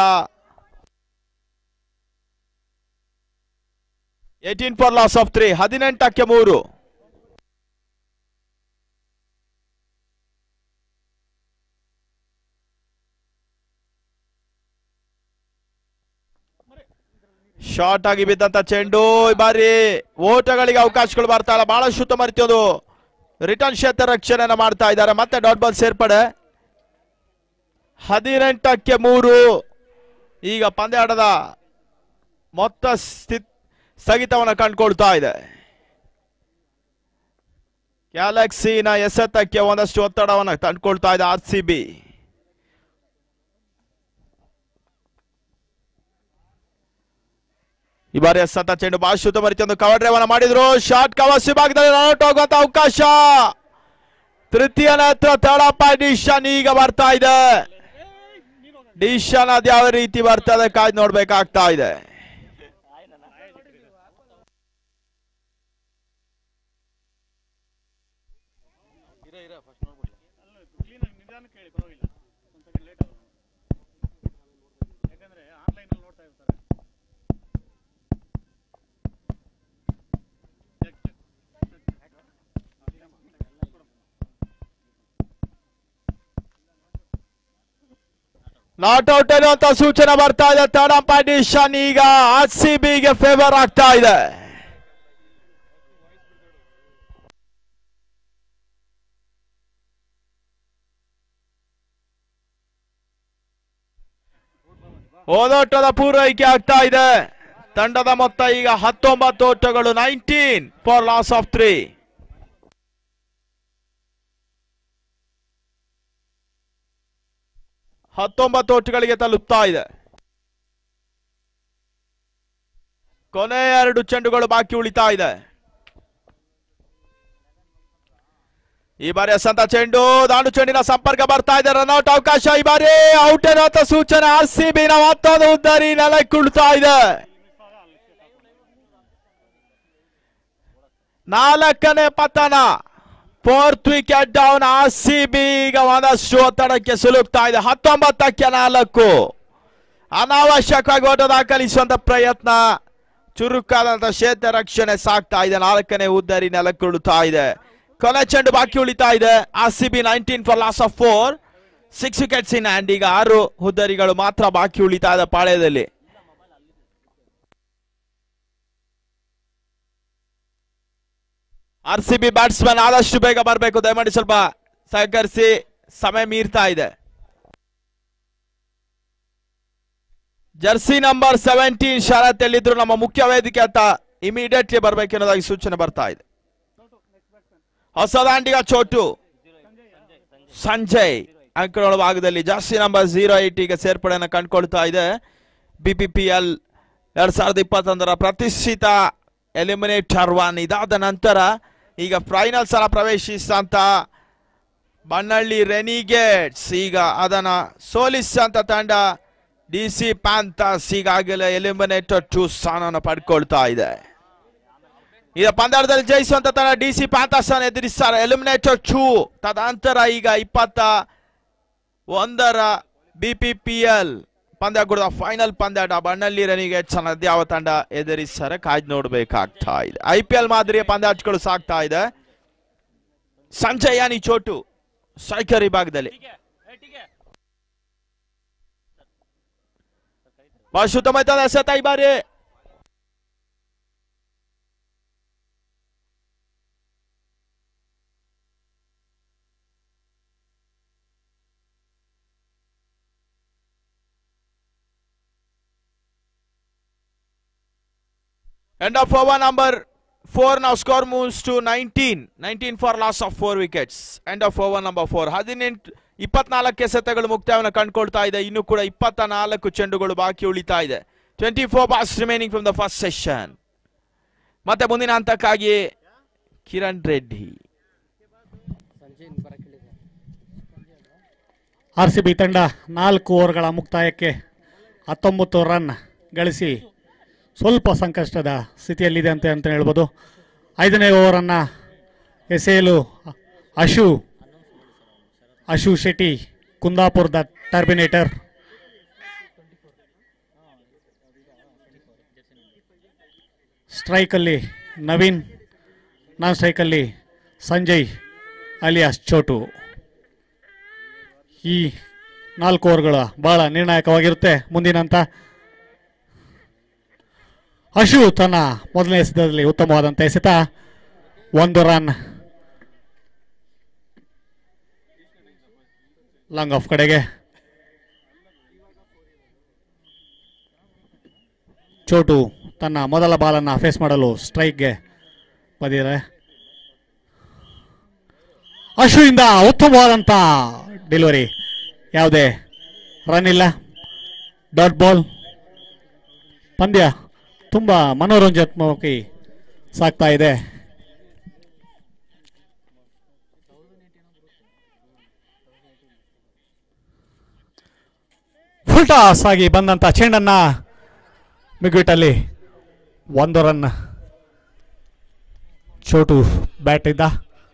eighteen for loss of three ಹದಿನೆಂಟಕ್ಕೆ ಮೂರು ಶಾರ್ಟ್ ಆಗಿ ಬಿದ್ದಂತ ಚೆಂಡು ಈ ಬಾರಿ ಓಟಗಳಿಗೆ ಅವಕಾಶಗಳು ಬರ್ತಾ ಇಲ್ಲ ಬಹಳ ಶುತ ಮರಿತಿಯೋದು ರಿಟರ್ನ್ ಕ್ಷೇತ್ರ ರಕ್ಷಣೆಯನ್ನ ಮಾಡ್ತಾ ಇದ್ದಾರೆ ಮತ್ತೆ ಡಾಟ್ ಬಾಲ್ ಸೇರ್ಪಡೆ ಹದಿನೆಂಟಕ್ಕೆ ಮೂರು ಈಗ ಪಂದ್ಯಾಟದ ಮೊತ್ತ ಸ್ಥಿತ್ ಸ್ಥಗಿತವನ್ನು ಕಂಡುಕೊಳ್ತಾ ಇದೆ ಗ್ಯಾಲಕ್ಸಿನ ಎಸೆತಕ್ಕೆ ಒಂದಷ್ಟು ಒತ್ತಡವನ್ನು ತಂದುಕೊಳ್ತಾ ಇದೆ ಆರ್ ಸಿ ಬಿ ಈ ಬಾರಿ ಎಸೆತ ಚೆಂಡು ಬಹಳ ಶುದ್ಧ ಮರಿತಿ ಒಂದು ಕವರ್ ಡ್ರೈವ್ ಮಾಡಿದ್ರು ಶಾರ್ಟ್ ಕವರ್ಸ್ ವಿಭಾಗದಲ್ಲಿ ರನ್ಔಟ್ ಹೋಗುವಂತ ಅವಕಾಶ ತೃತೀಯ ಹತ್ರ ತಳಪ ಡಿಶನ್ ಈಗ ಬರ್ತಾ ಇದೆ ಡಿಶನ್ ಅದ್ಯಾವ ರೀತಿ ಬರ್ತದೆ ಕಾಯ್ದು ನೋಡ್ಬೇಕಾಗ್ತಾ ಇದೆ ನಾಟ್ ಔಟ್ ಅನ್ನುವಂತ ಸೂಚನೆ ಬರ್ತಾ ಇದೆ ಥರ್ಡ್ ಅಂಪೈರ್ ಡಿಶನ್ ಈಗ ಆರ್ ಸಿ ಬಿಗೆ ಫೇವರ್ ಆಗ್ತಾ ಇದೆ ಓದೋಟದ ಪೂರೈಕೆ ಆಗ್ತಾ ಇದೆ ತಂಡದ ಮೊತ್ತ ಈಗ ಹತ್ತೊಂಬತ್ತು ಓಟಗಳು nineteen for loss of three ಹತ್ತೊಂಬತ್ತು ಓಟುಗಳಿಗೆ ತಲುಪ್ತಾ ಇದೆ ಕೊನೆ ಎರಡು ಚೆಂಡುಗಳು ಬಾಕಿ ಉಳಿತಾ ಇದೆ ಈ ಬಾರಿ ಸಂತ ಚೆಂಡು ದಾಂಡು ಚೆಂಡಿನ ಸಂಪರ್ಕ ಬರ್ತಾ ಇದೆ ರನ್ಔಟ್ ಅವಕಾಶ ಈ ಬಾರಿ ಔಟ್ ಎನ್ನುವಂತ ಸೂಚನೆ ಆರ್ ಸಿ ಬಿನ ಮತ್ತೊಂದು ಉದ್ದರಿ ನೆಲಕ್ಕುಳ್ತಾ ಇದೆ ನಾಲ್ಕನೇ ಪತನ fourth wicket down R C B ಈಗ ಒಂದಷ್ಟು ಒತ್ತಡಕ್ಕೆ ಸಿಲುಕ್ತಾ ಇದೆ ಹತ್ತೊಂಬತ್ತಕ್ಕೆ ನಾಲ್ಕು ಅನಾವಶ್ಯಕವಾಗಿ ಓಟ ದಾಖಲಿಸುವಂತ ಪ್ರಯತ್ನ ಚುರುಕಾದಂತ ಕ್ಷೇತ್ರ ರಕ್ಷಣೆ ಸಾಕ್ತಾ ಇದೆ ನಾಲ್ಕನೇ ಉದ್ದರಿ ನೆಲಕ್ಕುಳುತ್ತಾ ಇದೆ ಕೊನೆ ಚೆಂಡು ಬಾಕಿ ಉಳಿತಾ ಇದೆ R C B nineteen for loss of four six wickets in hand ಈಗ ಆರು ಹುದ್ದರಿಗಳು ಮಾತ್ರ ಬಾಕಿ ಉಳಿತಾ ಇದೆ ಪಾಳ್ಯದಲ್ಲಿ ಆರ್ ಸಿ ಬಿ ಬ್ಯಾಟ್ಸ್ಮನ್ ಆದಷ್ಟು ಬೇಗ ಬರಬೇಕು ದಯಮಾಡಿ ಸ್ವಲ್ಪ ಸಹಕರಿಸಿ ಸಮಯ ಮೀರ್ತಾ ಇದೆ ಜರ್ಸಿ ನಂಬರ್ ಸೆವೆಂಟೀನ್ ಶರತ್ ಎಲ್ಲಿದ್ರು ನಮ್ಮ ಮುಖ್ಯ ವೇದಿಕೆ ಅಂತ ಇಮಿಡಿಯೇಟ್ಲಿ ಬರ್ಬೇಕೆನ್ನೋದಾಗಿ ಸೂಚನೆ ಬರ್ತಾ ಇದೆ ಹೊಸ ದಾಂಡಿಗ ಚೋಟು ಸಂಜಯ್ ಅಂಕಣಗಳ ಭಾಗದಲ್ಲಿ ಜಾಸ್ತಿ ನಂಬರ್ ಜೀರೋ ಏಟ್ ಈಗ ಸೇರ್ಪಡೆಯನ್ನು ಕಂಡುಕೊಳ್ತಾ ಇದೆ ಬಿಪಿಪಿಎಲ್ ಎರಡ್ ಸಾವಿರದ ಇಪ್ಪತ್ತೊಂದರ ಪ್ರತಿಷ್ಠಿತ ಎಲಿಮಿನೇಟರ್ ಒನ್ ಇದಾದ ನಂತರ ಈಗ ಫೈನಲ್ಸ್ ಅನ್ನ ಪ್ರವೇಶಿಸಂತ ಬಣ್ಣಳ್ಳಿ ರೆನಿಗೇಟ್ಸ್ ಈಗ ಅದನ್ನ ಸೋಲಿಸಂತ ತಂಡ ಡಿ ಸಿ ಪ್ಯಾಂಥರ್ಸ್ ಈಗಾಗಲೇ ಎಲಿಮಿನೇಟರ್ ಟೂ ಸ್ಥಾನವನ್ನು ಪಡ್ಕೊಳ್ತಾ ಇದೆ ಈಗ ಪಂದ್ಯಾಟದಲ್ಲಿ ಜಯಿಸುವಂತ ತಂಡ ಡಿ ಸಿ ಪ್ಯಾಂಥರ್ಸ್ ಅನ್ನು ಎದುರಿಸ್ತಾರೆ ಎಲಿಮಿನೇಟರ್ ಟೂ ತದನಂತರ ಈಗ ಇಪ್ಪತ್ತ ಒಂದರ ಬಿ ಪಿ ಪಿ ಎಲ್ ಪಂದ್ಯಾಕೂಟದ ಫೈನಲ್ ಪಂದ್ಯಾಟ ಬಣ್ಣಳ್ಳಿ ರೆನಿಗೇಟ್ಸ್ ಅನ್ನೋದು ಯಾವ ತಂಡ ಎದುರಿಸ್ತಾರೆ ಕಾಯ್ದು ನೋಡ್ಬೇಕಾಗ್ತಾ ಇದೆ ಐ ಪಿ ಎಲ್ ಮಾದರಿಯ ಪಂದ್ಯಾಟಗಳು ಸಾಗ್ತಾ ಇದೆ ಸಂಜಯ್ ಯಾನಿ ಚೋಟು ಸ್ಟ್ರೈಕರ್ ವಿಭಾಗದಲ್ಲಿ ಬಹಳ ಉತ್ತಮ ಎಸೆತ ಈ ಬಾರಿ End of over number 4 now score moves to 19. 19 for loss of 4 wickets. End of over number 4. ಹದಿನೆಂಟು ಇಪ್ಪತ್ನಾಲ್ಕು ಎಸೆತಗಳು ಮುಕ್ತಾಯವನ್ನು ಕಂಡುಕೊಳ್ತಾ ಇದೆ ಇನ್ನು ಕೂಡ ಇಪ್ಪತ್ತ ನಾಲ್ಕು ಚೆಂಡುಗಳು ಬಾಕಿ ಉಳಿತಾ ಇದೆ twenty four balls remaining from the first session ಮತ್ತೆ ಮುಂದಿನ ಹಂತಕ್ಕಾಗಿ ಕಿರಣ್ ರೆಡ್ಡಿ ಸಂಜೆ ಬರಕ್ಕೆ ಹೇಳಿದೆ ಆರ್ ಸಿ ಬಿ ತಂಡ ನಾಲ್ಕು ಓವರ್ಗಳ ಮುಕ್ತಾಯಕ್ಕೆ ಹತ್ತೊಂಬತ್ತು ರನ್ ಗಳಿಸಿ ಸ್ವಲ್ಪ ಸಂಕಷ್ಟದ ಸ್ಥಿತಿಯಲ್ಲಿದೆ ಅಂತ ಅಂತ ಹೇಳ್ಬೋದು ಐದನೇ ಓವರನ್ನು ಎಸೆಯಲು ಅಶು ಅಶು ಶೆಟ್ಟಿ ಕುಂದಾಪುರದ ಟರ್ಬಿನೇಟರ್ ಸ್ಟ್ರೈಕಲ್ಲಿ ನವೀನ್ ನಾನ್ ಸ್ಟ್ರೈಕಲ್ಲಿ ಸಂಜಯ್ ಅಲಿಯಾಸ್ ಚೋಟು ಈ ನಾಲ್ಕು ಓವರ್ಗಳು ಬಹಳ ನಿರ್ಣಾಯಕವಾಗಿರುತ್ತೆ ಮುಂದಿನಂತ ಅಶು ತನ್ನ ಮೊದಲನೇ ಎಸೆತದಲ್ಲಿ ಉತ್ತಮವಾದಂಥ ಎಸೆತ ಒಂದು ರನ್ ಲಾಂಗ್ ಆಫ್ ಕಡೆಗೆ ಚೋಟು ತನ್ನ ಮೊದಲ ಬಾಲನ್ನು ಫೇಸ್ ಮಾಡಲು ಸ್ಟ್ರೈಕ್ಗೆ ಬಂದಿದ್ದಾರೆ ಅಶುವಿಂದ ಉತ್ತಮವಾದಂಥ ಡೆಲಿವರಿ ಯಾವುದೇ ರನ್ ಇಲ್ಲ ಡಾಟ್ ಬಾಲ್ ಪಂದ್ಯ ತುಂಬ ಮನೋರಂಜನಾತ್ಮಕವಾಗಿ ಸಾಗ್ತಾ ಇದೆ ಫುಲ್ ಟಾಸ್ ಆಗಿ ಬಂದಂಥ ಚೆಂಡನ್ನ ಮಿಗ್ವಿಟಲ್ಲಿ ಒಂದು ರನ್ ಚೋಟು ಬ್ಯಾಟ್ ಇದ್ದ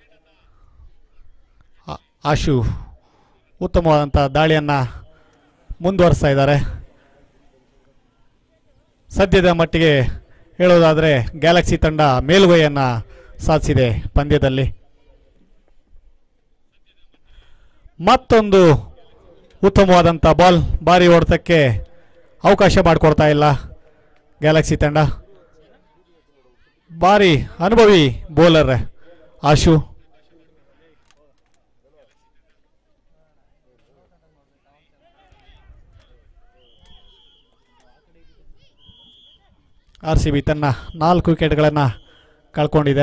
ಆ- ಆಶು ಉತ್ತಮವಾದಂಥ ದಾಳಿಯನ್ನು ಮುಂದುವರಿಸ್ತಾ ಇದ್ದಾರೆ ಸದ್ಯದ ಮಟ್ಟಿಗೆ ಹೇಳೋದಾದರೆ ಗ್ಯಾಲಕ್ಸಿ ತಂಡ ಮೇಲುಗೈಯನ್ನು ಸಾಧಿಸಿದೆ ಪಂದ್ಯದಲ್ಲಿ ಮತ್ತೊಂದು ಉತ್ತಮವಾದಂಥ ಬಾಲ್ ಭಾರಿ ಹೊಡೆತಕ್ಕೆ ಅವಕಾಶ ಮಾಡಿಕೊಡ್ತಾ ಇಲ್ಲ ಗ್ಯಾಲಕ್ಸಿ ತಂಡ ಭಾರಿ ಅನುಭವಿ ಬೌಲರ್ ಆಶು ಆರ್ ಸಿ ಬಿ ತನ್ನ ನಾಲ್ಕು ವಿಕೆಟ್ಗಳನ್ನು ಕಳ್ಕೊಂಡಿದೆ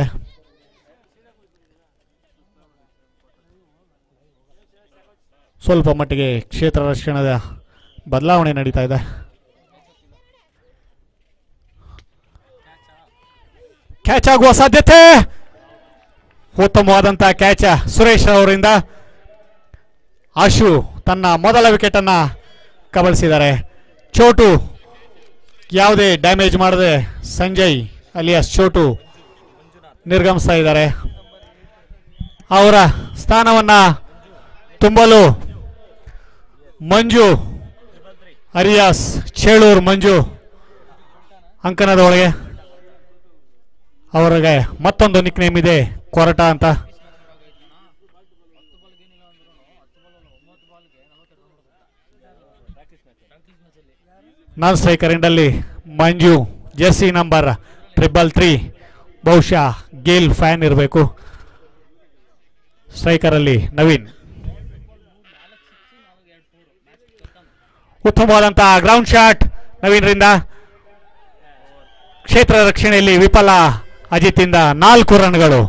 ಸ್ವಲ್ಪ ಮಟ್ಟಿಗೆ ಕ್ಷೇತ್ರ ರಕ್ಷಣದ ಬದಲಾವಣೆ ನಡೀತಾ ಇದೆ ಕ್ಯಾಚ್ ಆಗುವ ಸಾಧ್ಯತೆ ಉತ್ತಮವಾದಂಥ ಕ್ಯಾಚ್ ಸುರೇಶ್ ಅವರಿಂದ ಆಶು ತನ್ನ ಮೊದಲ ವಿಕೆಟನ್ನು ಕಬಳಿಸಿದ್ದಾರೆ ಚೋಟು ಯಾವುದೇ ಡ್ಯಾಮೇಜ್ ಮಾಡದೆ ಸಂಜಯ್ ಅಲಿಯಾಸ್ ಚೋಟು ನಿರ್ಗಮಿಸ್ತಾ ಇದ್ದಾರೆ ಅವರ ಸ್ಥಾನವನ್ನ ತುಂಬಲು ಮಂಜು ಅರಿಯಾಸ್ ಚೇಳೂರು ಮಂಜು ಅಂಕಣದ ಒಳಗೆ ಅವರಿಗೆ ಮತ್ತೊಂದು ನಿಕ್ ನೇಮ್ ಇದೆ ಕೊರಟ ಅಂತ ನಾನ್ ಸ್ಟ್ರೈಕರ್ ಎಂಡಲ್ಲಿ Manju jersey number triple three ಬಹುಶಃ ಗೇಲ್ ಫ್ಯಾನ್ ಇರಬೇಕು ಸ್ಟ್ರೈಕರಲ್ಲಿ ನವೀನ್ ಉತ್ತಮವಾದಂತಹ ಗ್ರೌಂಡ್ ಶಾಟ್ ನವೀನ್ರಿಂದ ಕ್ಷೇತ್ರ ರಕ್ಷಣೆಯಲ್ಲಿ ವಿಫಲ ಅಜಿತಿಂದ ನಾಲ್ಕು ರನ್ಗಳು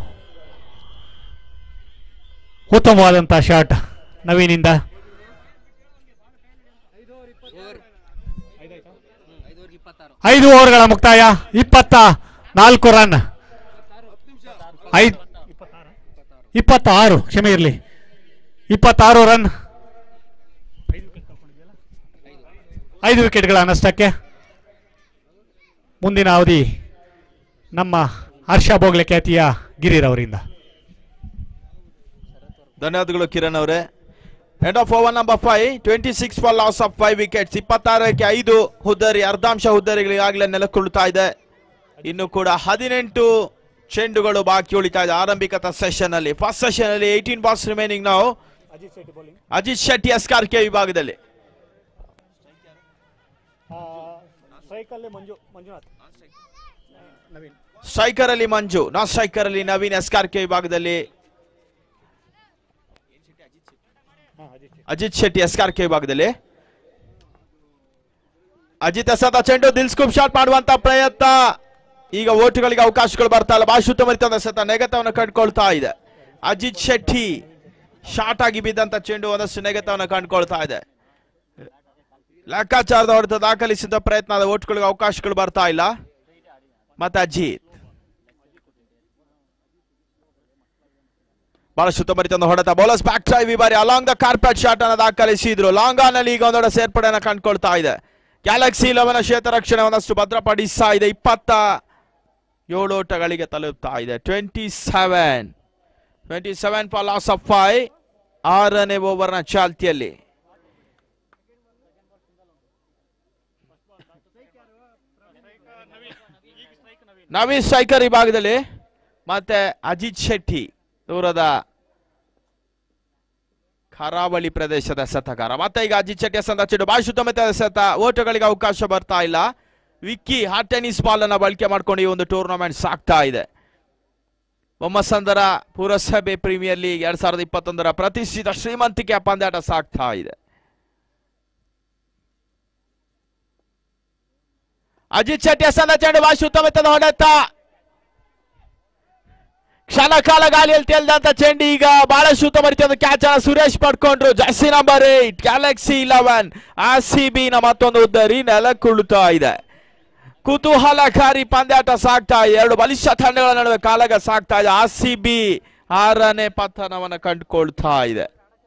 ಉತ್ತಮವಾದಂತಹ ಶಾಟ್ ನವೀನಿಂದ ಓವರ್ ಐದೂವರೆಗೆ ಇಪ್ಪತ್ತಾರು ಐದು ಓವರ್ಗಳ ಮುಕ್ತಾಯ ಇಪ್ಪತ್ತ ನಾಲ್ಕು ರನ್ ಐದು ಇಪ್ಪತ್ತಾರು ಕ್ಷಮೆ ಇರಲಿ ಇಪ್ಪತ್ತಾರು ರನ್ ಐದು ವಿಕೆಟ್ಗಳ ನಷ್ಟಕ್ಕೆ ಮುಂದಿನ ಅವಧಿ ನಮ್ಮ ಹರ್ಷ ಬೋಗ್ಲೆ ಖ್ಯಾತಿಯ ಗಿರಿರವರಿಂದ ಧನ್ಯವಾದಗಳು ಕಿರಣ್ ಅವರೇ end of over number five twenty six for loss of five wickets ಇಪ್ಪತ್ತಾರಕ್ಕೆ ಐದು ಹುದ್ದರಿ ಅರ್ಧಾಂಶ ಹುದ್ದರಿಗಳು ಈಗಾಗಲೇ ನೆಲೆಕೊಳ್ತಾ ಇದೆ ಇನ್ನು ಕೂಡ ಹದಿನೆಂಟು ಚೆಂಡುಗಳು ಬಾಕಿ ಉಳಿತಾ ಇದೆ ಆರಂಭಿಕ ಸೆಷನ್ ಅಲ್ಲಿ ಫಸ್ಟ್ ಸೆಷನ್ ಅಲ್ಲಿ ಏಯ್ಟೀನ್ ಬಾಲ್ಸ್ ರಿಮೈನಿಂಗ್ ನಾವು ಅಜಿತ್ ಶೆಟ್ಟಿ ಎಸ್ಕಾರ್ ಕೆ ವಿಭಾಗದಲ್ಲಿ ಸ್ಟ್ರೈಕರ್ ಅಲ್ಲಿ ಮಂಜು ನಾನ್ ಸ್ಟ್ರೈಕರ್ ಅಲ್ಲಿ ನವೀನ್ ಎಸ್ಕಾರ್ ಕೆ ವಿಭಾಗದಲ್ಲಿ ಅಜಿತ್ ಶೆಟ್ಟಿ ಎಸ್ಕಾರ್ ಕೆ ವಿಭಾಗದಲ್ಲಿ ಅಜಿತ್ ಎಸದ ಚೆಂಡು ದಿಲ್ ಸ್ಕೂಪ್ ಶಾಟ್ ಮಾಡುವಂತ ಪ್ರಯತ್ನ ಈಗ ಓಟುಗಳಿಗೆ ಅವಕಾಶಗಳು ಬರ್ತಾ ಇಲ್ಲ ಭಾಳ ಉತ್ತಮರಿತ ಎಸೆತ ನೆಗೆತವನ್ನು ಕಂಡುಕೊಳ್ತಾ ಇದೆ ಅಜಿತ್ ಶೆಟ್ಟಿ ಶಾರ್ಟ್ ಆಗಿ ಬಿದ್ದಂತ ಚೆಂಡು ಒಂದಷ್ಟು ನೆಗೆತವನ್ನು ಕಂಡುಕೊಳ್ತಾ ಇದೆ ಲೆಕ್ಕಾಚಾರದ ಹೊಡೆತ ದಾಖಲಿಸಿದ ಪ್ರಯತ್ನದ ಓಟ್ಗಳಿಗೆ ಅವಕಾಶಗಳು ಬರ್ತಾ ಇಲ್ಲ ಮತ್ತೆ ಅಜಿತ್ ಬಹಳಷ್ಟು ಉತ್ತಮರಿತ ಒಂದು ಹೊಡೆತ ಬೌಲರ್ಸ್ ಬ್ಯಾಕ್ ಡ್ರೈವ್ ಈ ಬಾರಿ ಅಲಾಂಗ್ ದ ಕಾರ್ಪೆಟ್ ಶಾಟ್ ಅನ್ನು ದಾಖಲಿಸಿದ್ರು ಲಾಂಗ್ ಆನ್ ಅಲ್ಲಿ ಈಗ ಒಂದೊಡೆ ಸೇರ್ಪಡೆಯನ್ನು ಕಂಡುಕೊಳ್ತಾ ಇದೆ ಗ್ಯಾಲಕ್ಸಿ ಲೆವೆನ್ ಕ್ಷೇತ್ರ ರಕ್ಷಣೆ ಒಂದಷ್ಟು ಭದ್ರಪಡಿಸ್ತಾ ಇದೆ ಇಪ್ಪತ್ತ ಏಳು ಓಟಗಳಿಗೆ ತಲುಪ್ತಾ ಇದೆ twenty seven twenty seven for loss of five ಆರನೇ ಓವರ್ನ ಚಾಲ್ತಿಯಲ್ಲಿ ನವೀನ್ ಸ್ಟ್ರೈಕರ್ ಈ ಭಾಗದಲ್ಲಿ ಮತ್ತೆ ಅಜಿತ್ ಶೆಟ್ಟಿ ದೂರದ ಕರಾವಳಿ ಪ್ರದೇಶದ ಸತಗಾರ ಮತ್ತೆ ಈಗ ಅಜಿತ್ ಶೆಟ್ಟಿ ಸಂದ ಚೆಂಡು ಬಾಯಿ ಸುತ್ತಮುತ್ತ ಸತ ಓಟಗಳಿಗೆ ಅವಕಾಶ ಬರ್ತಾ ಇಲ್ಲ ವಿಕ್ಕಿ ಹಾಟ್ ಟೆನಿಸ್ ಬಾಲ್ ಅನ್ನ ಬಳಕೆ ಮಾಡ್ಕೊಂಡು ಈ ಒಂದು ಟೂರ್ನಮೆಂಟ್ ಸಾಗ್ತಾ ಇದೆ ಬೊಮ್ಮಸಂದರ ಪುರಸಭೆ ಪ್ರೀಮಿಯರ್ ಲೀಗ್ ಎರಡ್ ಸಾವಿರದ ಇಪ್ಪತ್ತೊಂದರ ಪ್ರತಿಷ್ಠಿತ ಶ್ರೀಮಂತಿಕೆಯ ಪಂದ್ಯಾಟ ಸಾಗ್ತಾ ಇದೆ ಅಜಿತ್ ಶೆಟ್ಟಿ ಸಂದ ಚೆಂಡು ಬಾಯಿ ಸುತ್ತಮುತ್ತದ ಹೊಡೆತ ಕ್ಷಣ ಕಾಲ ಗಾಳಿಯಲ್ಲಿ ತೇಲ್ದಂತ ಚೆಂಡು ಈಗ ಬಹಳಷ್ಟು ಉತ್ತಮ ಒಂದು ಕ್ಯಾಚ್ ಅನ್ನ ಸುರೇಶ್ ಪಡ್ಕೊಂಡ್ರು jersey number eight Galaxy eleven R C B ನ ಮತ್ತೊಂದು ಉದ್ದರಿ ನೆಲಕ್ಕುಳ್ತಾ ಇದೆ ಕುತೂಹಲಕಾರಿ ಪಂದ್ಯಾಟ ಸಾಗ್ತಾ ಇದೆ ಎರಡು ಬಲಿಷ್ಠ ತಂಡಗಳ ನಡುವೆ ಕಾಲಗ ಸಾಗ್ತಾ ಇದೆ ಆರ್ ಸಿ ಬಿ ಆರನೇ ಪತನವನ್ನು ಕಂಡುಕೊಳ್ತಾ ಇದೆ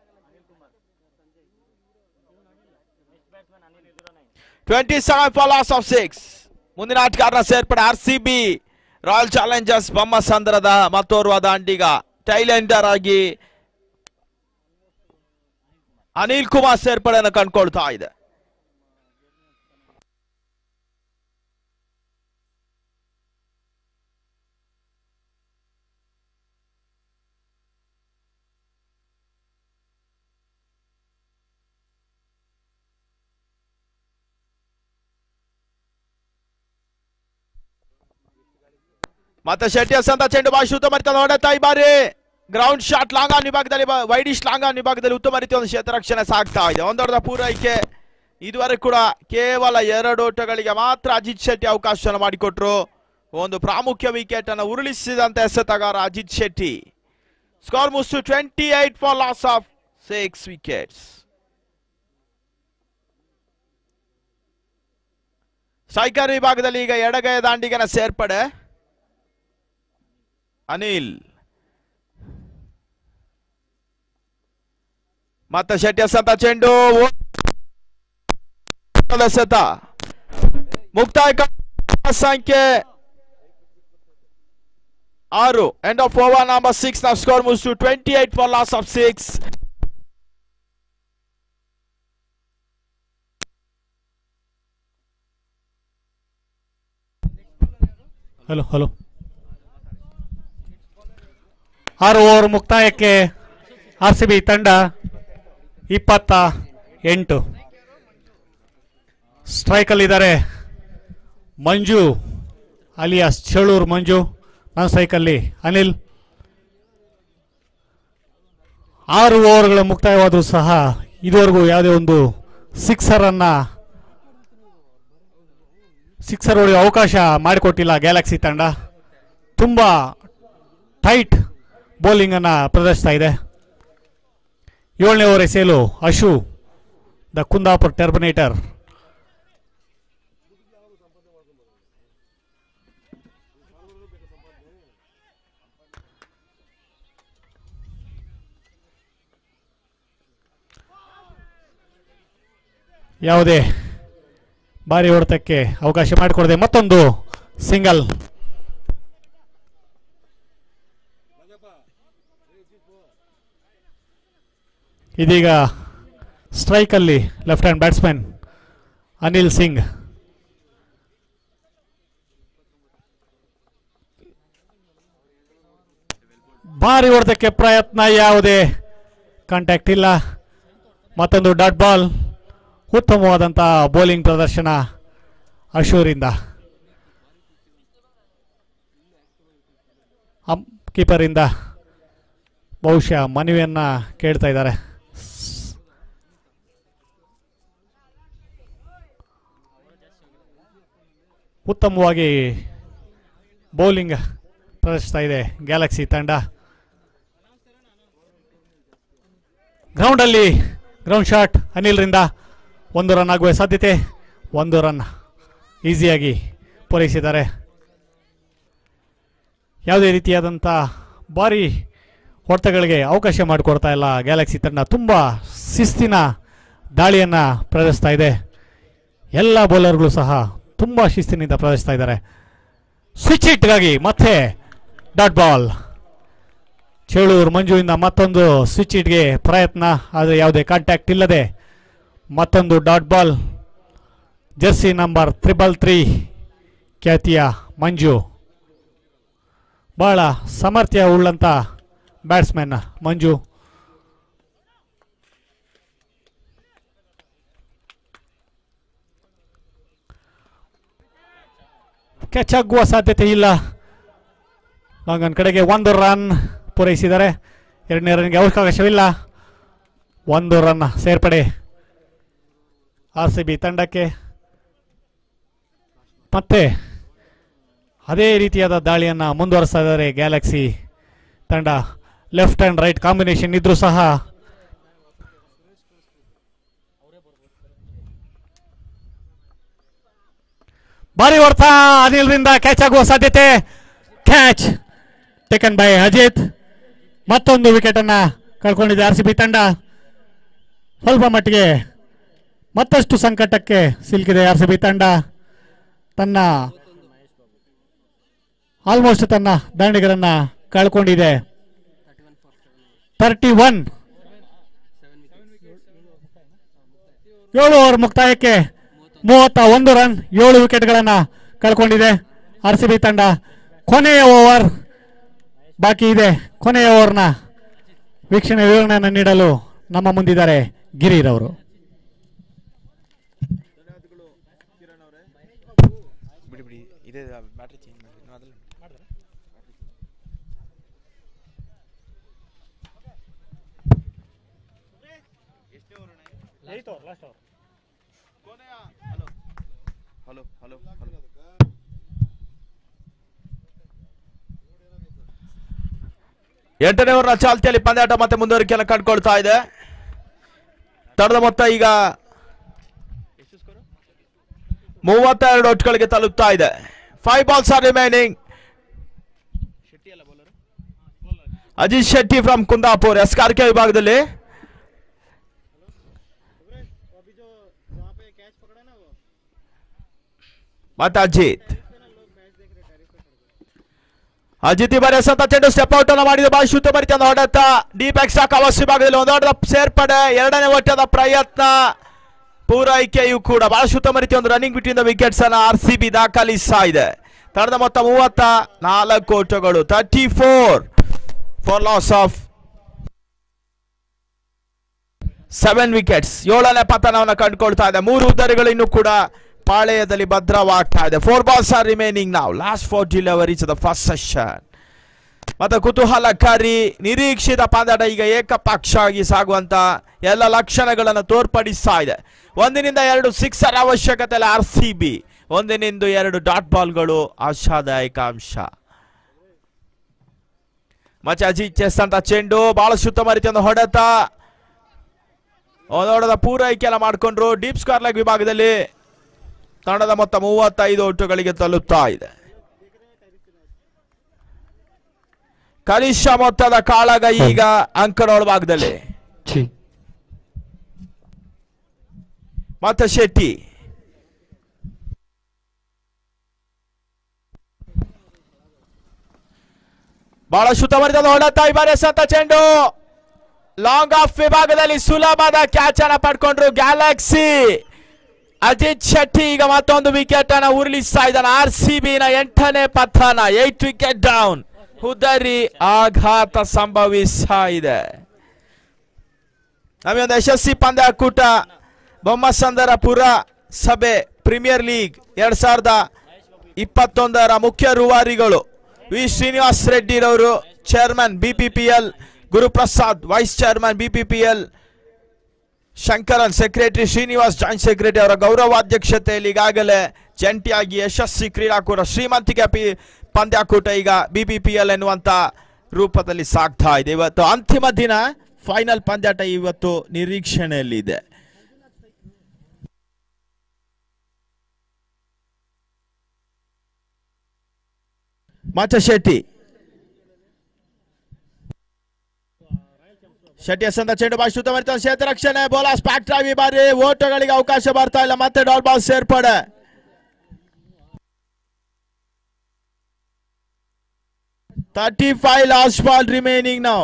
twenty seven for loss of six ಮುಂದಿನ ಆಟಗಾರನ ಸೇರ್ಪಡೆ R C B royal Challengers ಬೊಮ್ಮಸಂದ್ರದ ಮತ್ತೋರ್ವ ದಾಂಡಿಗ ಟೈಲೆಂಡರ್ ಆಗಿ ಅನಿಲ್ ಕುಮಾರ್ ಸೇರ್ಪಡೆಯನ್ನು ಕಂಡುಕೊಳ್ತಾ ಇದೆ ಮತ್ತೆ ಶೆಟ್ಟಿ ಅಂತ ಚೆಂಡು ಭಾಷೆ ಉತ್ತಮ ರೀತಿಯ ಹೊಡೆತ ಈ ಬಾರಿ ಗ್ರೌಂಡ್ ಶಾಟ್ ಲಾಂಗ್ ಆನ್ ವಿಭಾಗದಲ್ಲಿ ಬ- ವೈಡಿಶ್ ಲಾಂಗ್ ಆನ್ ವಿಭಾಗದಲ್ಲಿ ಉತ್ತಮ ರೀತಿಯ ಒಂದು ಕ್ಷೇತ್ರ ರಕ್ಷಣೆ ಸಾಗ್ತಾ ಇದೆ ಒಂದೊಡ್ಡ ಪೂರೈಕೆ ಇದುವರೆಗೆ ಕೂಡ ಕೇವಲ ಎರಡು ಓಟಗಳಿಗೆ ಮಾತ್ರ ಅಜಿತ್ ಶೆಟ್ಟಿ ಅವಕಾಶವನ್ನು ಮಾಡಿಕೊಟ್ರು ಒಂದು ಪ್ರಾಮುಖ್ಯ ವಿಕೆಟ್ ಅನ್ನು ಉರುಳಿಸಿದಂತ ಎಸೆತಗಾರ Ajit Shetty score must twenty eight for loss of six wickets striker ವಿಭಾಗದಲ್ಲಿ ಈಗ ಎಡಗೈ ದಾಂಡಿಗನ ಸೇರ್ಪಡೆ ಅನಿಲ್ ಮತ್ತೆ ಶೆಟ್ಟಿ ಎಸೆತ ಚೆಂಡು ಓ- ಎಸೆತ ಮುಕ್ತಾಯ ಕ- ಸಂಖ್ಯೆ ಆರು end of over number six ನಾವು score moves to twenty eight for loss of six hello hello ಆರು ಓವರ್ ಮುಕ್ತಾಯಕ್ಕೆ ಆರ್ ಸಿ ಬಿ ತಂಡ ಇಪ್ಪತ್ತ ಎಂಟು ಸ್ಟ್ರೈಕಲ್ಲಿದ್ದಾರೆ ಮಂಜು ಅಲಿಯಾಸ್ ಚೇಳೂರು ಮಂಜು ನಾನ್ ಸ್ಟ್ರೈಕಲ್ಲಿ ಅನಿಲ್ ಆರು ಓವರ್ಗಳು ಮುಕ್ತಾಯವಾದರೂ ಸಹ ಇದುವರೆಗೂ ಯಾವುದೇ ಒಂದು ಸಿಕ್ಸರನ್ನು ಸಿಕ್ಸರ್ ಹೊಡೆಯುವ ಅವಕಾಶ ಮಾಡಿಕೊಟ್ಟಿಲ್ಲ ಗ್ಯಾಲಕ್ಸಿ ತಂಡ ತುಂಬ ಟೈಟ್ ಬೌಲಿಂಗನ್ನು ಪ್ರದರ್ಶಿಸ್ತಾ ಇದೆ ಏಳನೇ ಓವರ್ ಎಸೆಯಲು ಅಶು ದ ಕುಂದಾಪುರ್ ಟರ್ಮಿನೇಟರ್ ಯಾವುದೇ ಭಾರಿ ಹೊಡೆತಕ್ಕೆ ಅವಕಾಶ ಮಾಡಿಕೊಡದೆ ಮತ್ತೊಂದು ಸಿಂಗಲ್ ಇದೀಗ ಸ್ಟ್ರೈಕಲ್ಲಿ left hand batsman Anil Singh ಭಾರಿ ಹೊಡೆತಕ್ಕೆ ಪ್ರಯತ್ನ ಯಾವುದೇ ಕಾಂಟ್ಯಾಕ್ಟ್ ಇಲ್ಲ ಮತ್ತೊಂದು ಡಾಟ್ ಬಾಲ್ ಉತ್ತಮವಾದಂಥ ಬೌಲಿಂಗ್ ಪ್ರದರ್ಶನ ಅಶೂರಿಂದ ಅಂ ಕೀಪರಿಂದ ಬಹುಶಃ ಮನವಿಯನ್ನು ಕೇಳ್ತಾ ಇದ್ದಾರೆ ಉತ್ತಮವಾಗಿ ಬೌಲಿಂಗ್ ಪ್ರದರ್ಶಿಸ್ತಾ ಇದೆ ಗ್ಯಾಲಕ್ಸಿ ತಂಡ ಗ್ರೌಂಡಲ್ಲಿ ಗ್ರೌಂಡ್ ಶಾಟ್ ಅನಿಲ್ರಿಂದ ಒಂದು ರನ್ ಆಗುವ ಸಾಧ್ಯತೆ ಒಂದು ರನ್ ಈಸಿಯಾಗಿ ಪೂರೈಸಿದ್ದಾರೆ ಯಾವುದೇ ರೀತಿಯಾದಂಥ ಭಾರಿ ಹೊಡೆತಗಳಿಗೆ ಅವಕಾಶ ಮಾಡಿಕೊಡ್ತಾ ಇಲ್ಲ ಗ್ಯಾಲಕ್ಸಿ ತಂಡ ತುಂಬ ಶಿಸ್ತಿನ ದಾಳಿಯನ್ನು ಪ್ರದರ್ಶಿಸ್ತಾ ಇದೆ ಎಲ್ಲ ಬೌಲರ್ಗಳು ಸಹ ತುಂಬ ಶಿಸ್ತಿನಿಂದ ಪ್ರದರ್ಶಿಸ್ತಾ ಇದ್ದಾರೆ ಸ್ವಿಚ್ ಹಿಟ್ಗಾಗಿ ಮತ್ತೆ ಡಾಟ್ ಬಾಲ್ ಚೇಳೂರು ಮಂಜುವಿಂದ ಮತ್ತೊಂದು ಸ್ವಿಚ್ ಹಿಟ್ಗೆ ಪ್ರಯತ್ನ ಆದರೆ ಯಾವುದೇ ಕಾಂಟ್ಯಾಕ್ಟ್ ಇಲ್ಲದೆ ಮತ್ತೊಂದು dot ball jersey number triple three ಖ್ಯಾತಿಯ ಮಂಜು ಬಹಳ ಸಾಮರ್ಥ್ಯ ಉಳ್ಳಂಥ ಬ್ಯಾಟ್ಸ್ಮನ್ ಮಂಜು ಕ್ಯಾಚ್ ಆಗುವ ಸಾಧ್ಯತೆ ಇಲ್ಲ ಲಾಂಗನ್ ಕಡೆಗೆ ಒಂದು ರನ್ ಪೂರೈಸಿದ್ದಾರೆ ಎರಡನೇ ರನ್ಗೆ ಅವಕಾಶವಿಲ್ಲ ಒಂದು ರನ್ ಸೇರ್ಪಡೆ ಆರ್ ಸಿ ಬಿ ತಂಡಕ್ಕೆ ಮತ್ತೆ ಅದೇ ರೀತಿಯಾದ ದಾಳಿಯನ್ನು ಮುಂದುವರಿಸ್ತಾ ಇದ್ದಾರೆ ಗ್ಯಾಲಕ್ಸಿ ತಂಡ ಲೆಫ್ಟ್ ಆ್ಯಂಡ್ ರೈಟ್ ಕಾಂಬಿನೇಷನ್ ಇದ್ರೂ ಸಹ ಭಾರಿ ಹೊಡೆತ ಅನಿಲ್ರಿಂದ ಕ್ಯಾಚ್ ಆಗುವ ಸಾಧ್ಯತೆ ಕ್ಯಾಚ್ ಟೇಕನ್ ಬೈ ಅಜಿತ್ ಮತ್ತೊಂದು ವಿಕೆಟ್ ಅನ್ನ ಕಳ್ಕೊಂಡಿದೆ ಆರ್ ಸಿ ಬಿ ತಂಡ ಸ್ವಲ್ಪ ಮಟ್ಟಿಗೆ ಮತ್ತಷ್ಟು ಸಂಕಟಕ್ಕೆ ಸಿಲುಕಿದೆ ಆರ್ ಸಿ ಬಿ ತಂಡ ತನ್ನ ಆಲ್ಮೋಸ್ಟ್ ತನ್ನ ದಾಂಡಿಗರನ್ನ ಕಳ್ಕೊಂಡಿದೆ ತರ್ಟಿ ಒನ್ ಏಳು ಓವರ್ ಮುಕ್ತಾಯಕ್ಕೆ ಮೂವತ್ತ ಒಂದು ರನ್ ಏಳು ವಿಕೆಟ್ಗಳನ್ನು ಕಳ್ಕೊಂಡಿದೆ ಆರ್ ಸಿ ಬಿ ತಂಡ ಕೊನೆಯ ಓವರ್ ಬಾಕಿ ಇದೆ ಕೊನೆಯ ಓವರ್ನ ವೀಕ್ಷಣೆ ವಿವರಣೆಯನ್ನು ನೀಡಲು ನಮ್ಮ ಮುಂದಿದ್ದಾರೆ ಗಿರಿರವರು ಬಿಡಿ ಬಿಡಿ ಇದೇ ಬ್ಯಾಟ್ರಿ ಚೇಂಜ್ ಮಾಡಿ ಹಲೋ ಹಲೋ ಹಲೋ ಎಂಟನೇ ಓವರ್ನ ಚಾಲ್ತಿಯಲ್ಲಿ ಪಂದ್ಯಾಟ ಮತ್ತೆ ಮುಂದುವರಿಕೆಯನ್ನು ಕಂಡುಕೊಳ್ತಾ ಇದೆ ತಡದ ಮೊತ್ತ ಈಗ ಮೂವತ್ತೆರಡು ಒಟ್ಗಳಿಗೆ ತಲುಪ್ತಾ ಇದೆ five balls are remaining Ajit Shetty from Kundapur ಎಸ್ ಕಾರ್ಕೆ ವಿಭಾಗದಲ್ಲಿ ಮತ್ತೆ ಅಜಿತ್ ಅಜಿತಿ ಬರೆಸಂತ ಚೆಂಡು ಸ್ಟೆಪ್ ಔಟ್ ಅನ್ನು ಮಾಡಿದ ಬಾಯಿ ಶುದ್ಧ ಬರಿತಂದ ಹೊಡೆತ ಡೀಪ್ ಎಕ್ಸ್ಟ್ರಾ ಕವರ್ಸಿ ಭಾಗದಲ್ಲಿ ಒಂದು ಹೊಡೆದ ಸೇರ್ಪಡೆ ಎರಡನೇ ಒಟ್ಟದ ಪ್ರಯತ್ನ ಪೂರೈಕೆಯು ಕೂಡ ಬಹಳ ಶುದ್ಧ ಮರಿತಿ ಒಂದು ರನ್ನಿಂಗ್ ಬಿಟ್ವೀನ್ ದ ವಿಕೆಟ್ಸ್ ಅನ್ನ ಆರ್ ಸಿ ಬಿ ದಾಖಲಿಸ್ತಾ ಇದೆ ತಂಡದ ಮೊತ್ತ ಮೂವತ್ತ ನಾಲ್ಕು ಓಟಗಳು thirty four for loss of seven wickets ಏಳನೇ ಪತನವನ್ನು ಕಂಡುಕೊಳ್ತಾ ಇದೆ ಮೂರು ಉದ್ದರಿಗಳು ಇನ್ನೂ ಕೂಡ ಪಾಳೆಯದಲ್ಲಿ ಭದ್ರವಾಗ್ತಾ ಇದೆ ಫೋರ್ ಬಾಲ್ಸ್ ಆರ್ ರಿಮೈನಿಂಗ್ ನಾವು last four deliveries the first session ಮತ್ತೆ ಕುತೂಹಲಕಾರಿ ನಿರೀಕ್ಷಿತ ಪಂದ್ಯಾಟ ಈಗ ಏಕಪಕ್ಷ ಆಗಿ ಸಾಗುವಂತ ಎಲ್ಲ ಲಕ್ಷಣಗಳನ್ನು ತೋರ್ಪಡಿಸ್ತಾ ಇದೆ ಒಂದಿನಿಂದ ಎರಡು ಸಿಕ್ಸರ್ ಅವಶ್ಯಕತೆ ಇಲ್ಲ ಆರ್ ಸಿ ಬಿ ಒಂದಿನಿಂದ ಎರಡು ಡಾಟ್ ಬಾಲ್ಗಳು ಆಶಾದಾಯಕ ಅಂಶ ಮತ್ತೆ ಅಜಿತ್ ಚೆಸ್ ಅಂತ ಚೆಂಡು ಬಹಳ ಸುತ್ತಮ ರೀತಿಯ ಹೊಡೆತ ಒಂದೊಡದ ಪೂರೈಕೆ ಎಲ್ಲ ಮಾಡಿಕೊಂಡ್ರು ಡೀಪ್ ಸ್ಕಾರ್ ಲೆಗ್ ವಿಭಾಗದಲ್ಲಿ ತಂಡದ ಮೊತ್ತ ಮೂವತ್ತೈದು ಒಟ್ಟುಗಳಿಗೆ ತಲುಪ್ತಾ ಇದೆ ಕನಿಷ್ಠ ಮೊತ್ತದ ಕಾಳಗ ಈಗ ಅಂಕನೋಳ ಭಾಗದಲ್ಲಿ Two. ಮತ್ತೆ ಶೆಟ್ಟಿ ಬಹಳ ಶುತಮರಿತದ ಹೊಡೆತ ಈ ಬಾರಿ ಎಸೆತ ಚೆಂಡು ಲಾಂಗ್ ಆಫ್ ವಿಭಾಗದಲ್ಲಿ ಸುಲಭದ ಕ್ಯಾಚ್ ಅನ್ನ ಪಡ್ಕೊಂಡ್ರು ಗ್ಯಾಲಕ್ಸಿ ಅಜಿತ್ ಶೆಟ್ಟಿ ಈಗ ಮತ್ತೊಂದು ವಿಕೆಟ್ ಅನ್ನ ಉರುಳಿಸ್ತಾ ಇದ್ದಾನೆ ಆರ್ ಸಿ ಬಿನ ಎಂಟನೇ ಪತನ ಏಟ್ ವಿಕೆಟ್ ಡೌನ್ ಹುದರಿ ಆಘಾತ ಸಂಭವಿಸ್ತಾ ಇದೆ ನಮಗೆ ಯಶಸ್ವಿ ಪಂದ್ಯಾಕೂಟ ಬೊಮ್ಮಸಂದರಪುರ ಸಭೆ ಪ್ರೀಮಿಯರ್ ಲೀಗ್ ಎರಡ್ ಸಾವಿರದ ಇಪ್ಪತ್ತೊಂದರ ಮುಖ್ಯ ರೂವಾರಿಗಳು ವಿ ಶ್ರೀನಿವಾಸ್ ರೆಡ್ಡಿರವರು chairman BPPL Guruprasad vice chairman BPPL Shankaran secretary Srinivas joint secretary ಅವರ ಗೌರವಾಧ್ಯಕ್ಷತೆಯಲ್ಲಿ ಈಗಾಗಲೇ ಜಂಟಿಯಾಗಿ ಯಶಸ್ವಿ ಕ್ರೀಡಾಕೂಟ ಶ್ರೀಮಂತಿಕೆ ಪಿ ಪಂದ್ಯಾಕೂಟ ಈಗ ಬಿಪಿಪಿಎಲ್ ಎನ್ನುವಂತ ರೂಪದಲ್ಲಿ ಸಾಗ್ತಾ ಇದೆ ಇವತ್ತು ಅಂತಿಮ ದಿನ ಫೈನಲ್ ಪಂದ್ಯಾಟ ಇವತ್ತು ನಿರೀಕ್ಷಣೆಯಲ್ಲಿದೆ ಮಾಚ ಶೆಟ್ಟಿ ಶೆಟ್ಟಿ ಎಸಂದ ಚೆಂಡು ಬಾಯಿ ಶುದ್ಧ ಮರಿತ ಕ್ಷೇತ್ರ ರಕ್ಷಣೆ ಬೋಲಾಸ್ ಫ್ಯಾಕ್ಟರ್ ಈ ಬಾರಿ ಓಟಗಳಿಗೆ ಅವಕಾಶ ಬರ್ತಾ ಇಲ್ಲ ಮತ್ತೆ ಡಾಲ್ ಬಾಲ್ ಸೇರ್ಪಡೆ thirty five last ball remaining ನಾವು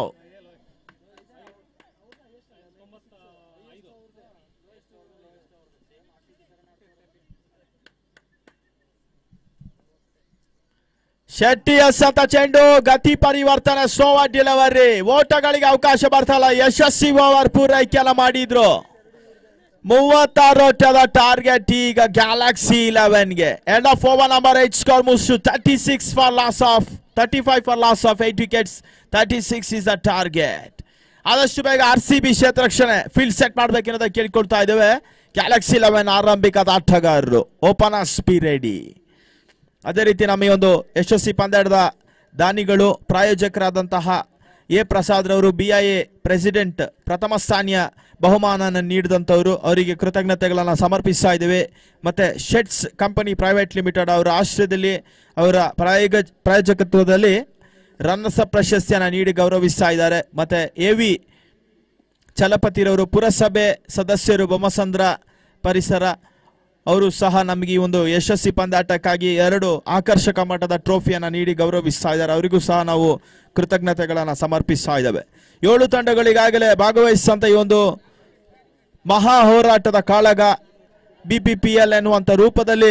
ಶೆಟ್ಟಿ ಎಸಂತ ಚೆಂಡು ಗತಿ ಪರಿವರ್ತನೆ ಸೋವ ಡಿಲಿವರಿ ಓಟಗಳಿಗೆ ಅವಕಾಶ ಬರ್ತಾಯಿಲ್ಲ ಯಶಸ್ವಿ ಓವರ್ ಪೂರೈಕೆಲ್ಲ ಮಾಡಿದ್ರು ಮೂವತ್ತಾರು ಓಟದ ಟಾರ್ಗೆಟ್ ಈಗ ಗ್ಯಾಲಕ್ಸಿ ಇಲೆವೆನ್ಗೆ end of over number eight score must thirty six for loss of thirty five for loss of eight wickets thirty six is the target ಆದಷ್ಟು ಬೇಗ ಆರ್ ಸಿ ಬಿ ಕ್ಷೇತ್ರಕ್ಷಣೆ ಫೀಲ್ಡ್ ಸೆಟ್ ಮಾಡ್ಬೇಕೆನ್ನೋದಕ್ಕೆ ಕೇಳ್ಕೊಳ್ತಾ ಇದ್ದೇವೆ Galaxy Eleven ಆರಂಭಿಕದ ಆಟಗಾರರು openers be ready ಅದೇ ರೀತಿ ನಮ್ಮ ಈ ಒಂದು ಯಶಸ್ವಿ ಪಂದ್ಯಾಟದ ದಾನಿಗಳು ಪ್ರಾಯೋಜಕರಾದಂತಹ ಎ ಪ್ರಸಾದ್ ರವರು ಬಿ ಐ ಎ ಪ್ರೆಸಿಡೆಂಟ್ ಪ್ರಥಮ ಸ್ಥಾನೀಯ ಬಹುಮಾನನ ನೀಡಿದಂಥವರು ಅವರಿಗೆ ಕೃತಜ್ಞತೆಗಳನ್ನು ಸಮರ್ಪಿಸ್ತಾ ಇದ್ದೇವೆ ಮತ್ತೆ ಶೆಟ್ಸ್ ಕಂಪನಿ ಪ್ರೈವೇಟ್ ಲಿಮಿಟೆಡ್ ಅವರ ಆಶ್ರಯದಲ್ಲಿ ಅವರ ಪ್ರಾಯೋಗ ಪ್ರಾಯೋಜಕತ್ವದಲ್ಲಿ ರನ್ನಸ ಪ್ರಶಸ್ತಿಯನ್ನು ನೀಡಿ ಗೌರವಿಸ್ತಾ ಇದ್ದಾರೆ ಮತ್ತೆ ಎ ವಿ ಚಲಪತಿರವರು ಪುರಸಭೆ ಸದಸ್ಯರು ಬೊಮ್ಮಸಂದ್ರ ಪರಿಸರ ಅವರು ಸಹ ನಮಗೆ ಈ ಒಂದು ಯಶಸ್ವಿ ಪಂದ್ಯಾಟಕ್ಕಾಗಿ ಎರಡು ಆಕರ್ಷಕ ಮಟ್ಟದ ಟ್ರೋಫಿಯನ್ನು ನೀಡಿ ಗೌರವಿಸ್ತಾ ಇದ್ದಾರೆ ಅವರಿಗೂ ಸಹ ನಾವು ಕೃತಜ್ಞತೆಗಳನ್ನು ಸಮರ್ಪಿಸ್ತಾ ಇದ್ದೇವೆ ಏಳು ತಂಡಗಳಿಗಾಗಲೇ ಭಾಗವಹಿಸಿದಂಥ ಈ ಒಂದು ಮಹಾ ಹೋರಾಟದ ಕಾಳಗ ಬಿ ಪಿ ಪಿ ಎಲ್ ಎನ್ನುವಂಥ ರೂಪದಲ್ಲಿ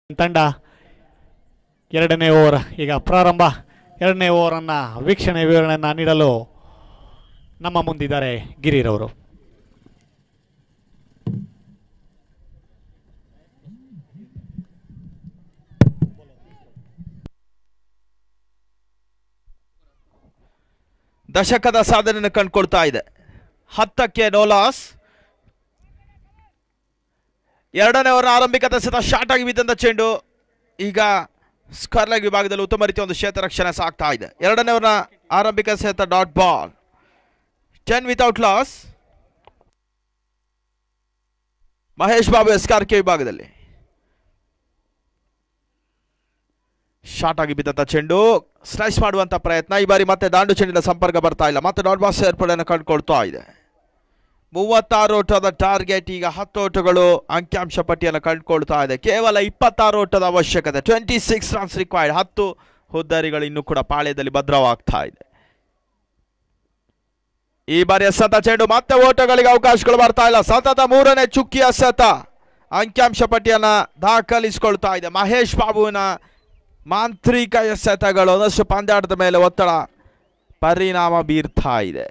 ತಂಡ ಎರಡನೇ ಓವರ್ ಈಗ ಪ್ರಾರಂಭ ಎರಡನೇ ಓವರನ್ನು ವೀಕ್ಷಣೆ ವಿವರಣೆಯನ್ನು ನೀಡಲು ನಮ್ಮ ಮುಂದಿದ್ದಾರೆ ಗಿರಿರವರು ದಶಕದ ಸಾಧನೆಯನ್ನು ಕಂಡುಕೊಳ್ತಾ ಇದೆ ಹತ್ತಕ್ಕೆ ನೋಲಾಸ್ ಎರಡನೇ ಓವರ್ ಆರಂಭಿಕ ದಶದ ಶಾರ್ಟ್ ಆಗಿ ಬಿದ್ದಂತ ಚೆಂಡು ಈಗ ಸ್ಕ್ವೇರ್ ಲೆಗ್ ವಿಭಾಗದಲ್ಲಿ ಉತ್ತಮ ರೀತಿಯ ಒಂದು ಕ್ಷೇತ್ರ ರಕ್ಷಣೆ ಸಾಗ್ತಾ ಇದೆ ಎರಡನೇ ಓವರ್ನ ಆರಂಭಿಕ ಸಹಿತ dot ball ten without loss Mahesh Babu ಎಸ್ಕಾರ್ಕೆ ವಿಭಾಗದಲ್ಲಿ ಶಾರ್ಟ್ ಆಗಿ ಬಿದ್ದಂತ ಚೆಂಡು ಸ್ಲೈಸ್ ಮಾಡುವಂತ ಪ್ರಯತ್ನ ಈ ಬಾರಿ ಮತ್ತೆ ದಾಂಡು ಚೆಂಡಿನ ಸಂಪರ್ಕ ಬರ್ತಾ ಇಲ್ಲ ಮತ್ತೆ ಡಾಟ್ ಬಾಸ್ ಸೇರ್ಪಡೆಯನ್ನು ಕಂಡುಕೊಳ್ತಾ ಇದೆ ಮೂವತ್ತಾರು ಓಟದ ಟಾರ್ಗೆಟ್ ಈಗ ಹತ್ತು ಓಟಗಳು ಅಂಕಿಅಂಶ ಪಟ್ಟಿಯನ್ನು ಕಂಡುಕೊಳ್ತಾ ಇದೆ ಕೇವಲ ಇಪ್ಪತ್ತಾರು ಓಟದ ಅವಶ್ಯಕತೆ ಟ್ವೆಂಟಿ ಸಿಕ್ಸ್ ರನ್ಸ್ ರಿಕ್ವೈರ್ಡ್ ಹತ್ತು ಹುದ್ದಾರಿಗಳು ಇನ್ನೂ ಕೂಡ ಪಾಳ್ಯದಲ್ಲಿ ಭದ್ರವಾಗ್ತಾ ಇದೆ ಈ ಬಾರಿ ಎಸೆತ ಚೆಂಡು ಮತ್ತೆ ಓಟಗಳಿಗೆ ಅವಕಾಶಗಳು ಬರ್ತಾ ಇಲ್ಲ ಸತತ ಮೂರನೇ ಚುಕ್ಕಿ ಎಸೆತ ಅಂಕಿಅಂಶ ಪಟ್ಟಿಯನ್ನ ದಾಖಲಿಸಿಕೊಳ್ತಾ ಇದೆ ಮಹೇಶ್ ಬಾಬುವಿನ ಮಾಂತ್ರಿಕ ಎಸೆತಗಳು ಒಂದಷ್ಟು ಪಂದ್ಯಾಟದ ಮೇಲೆ ಒತ್ತಡ ಪರಿಣಾಮ ಬೀರ್ತಾ ಇದೆ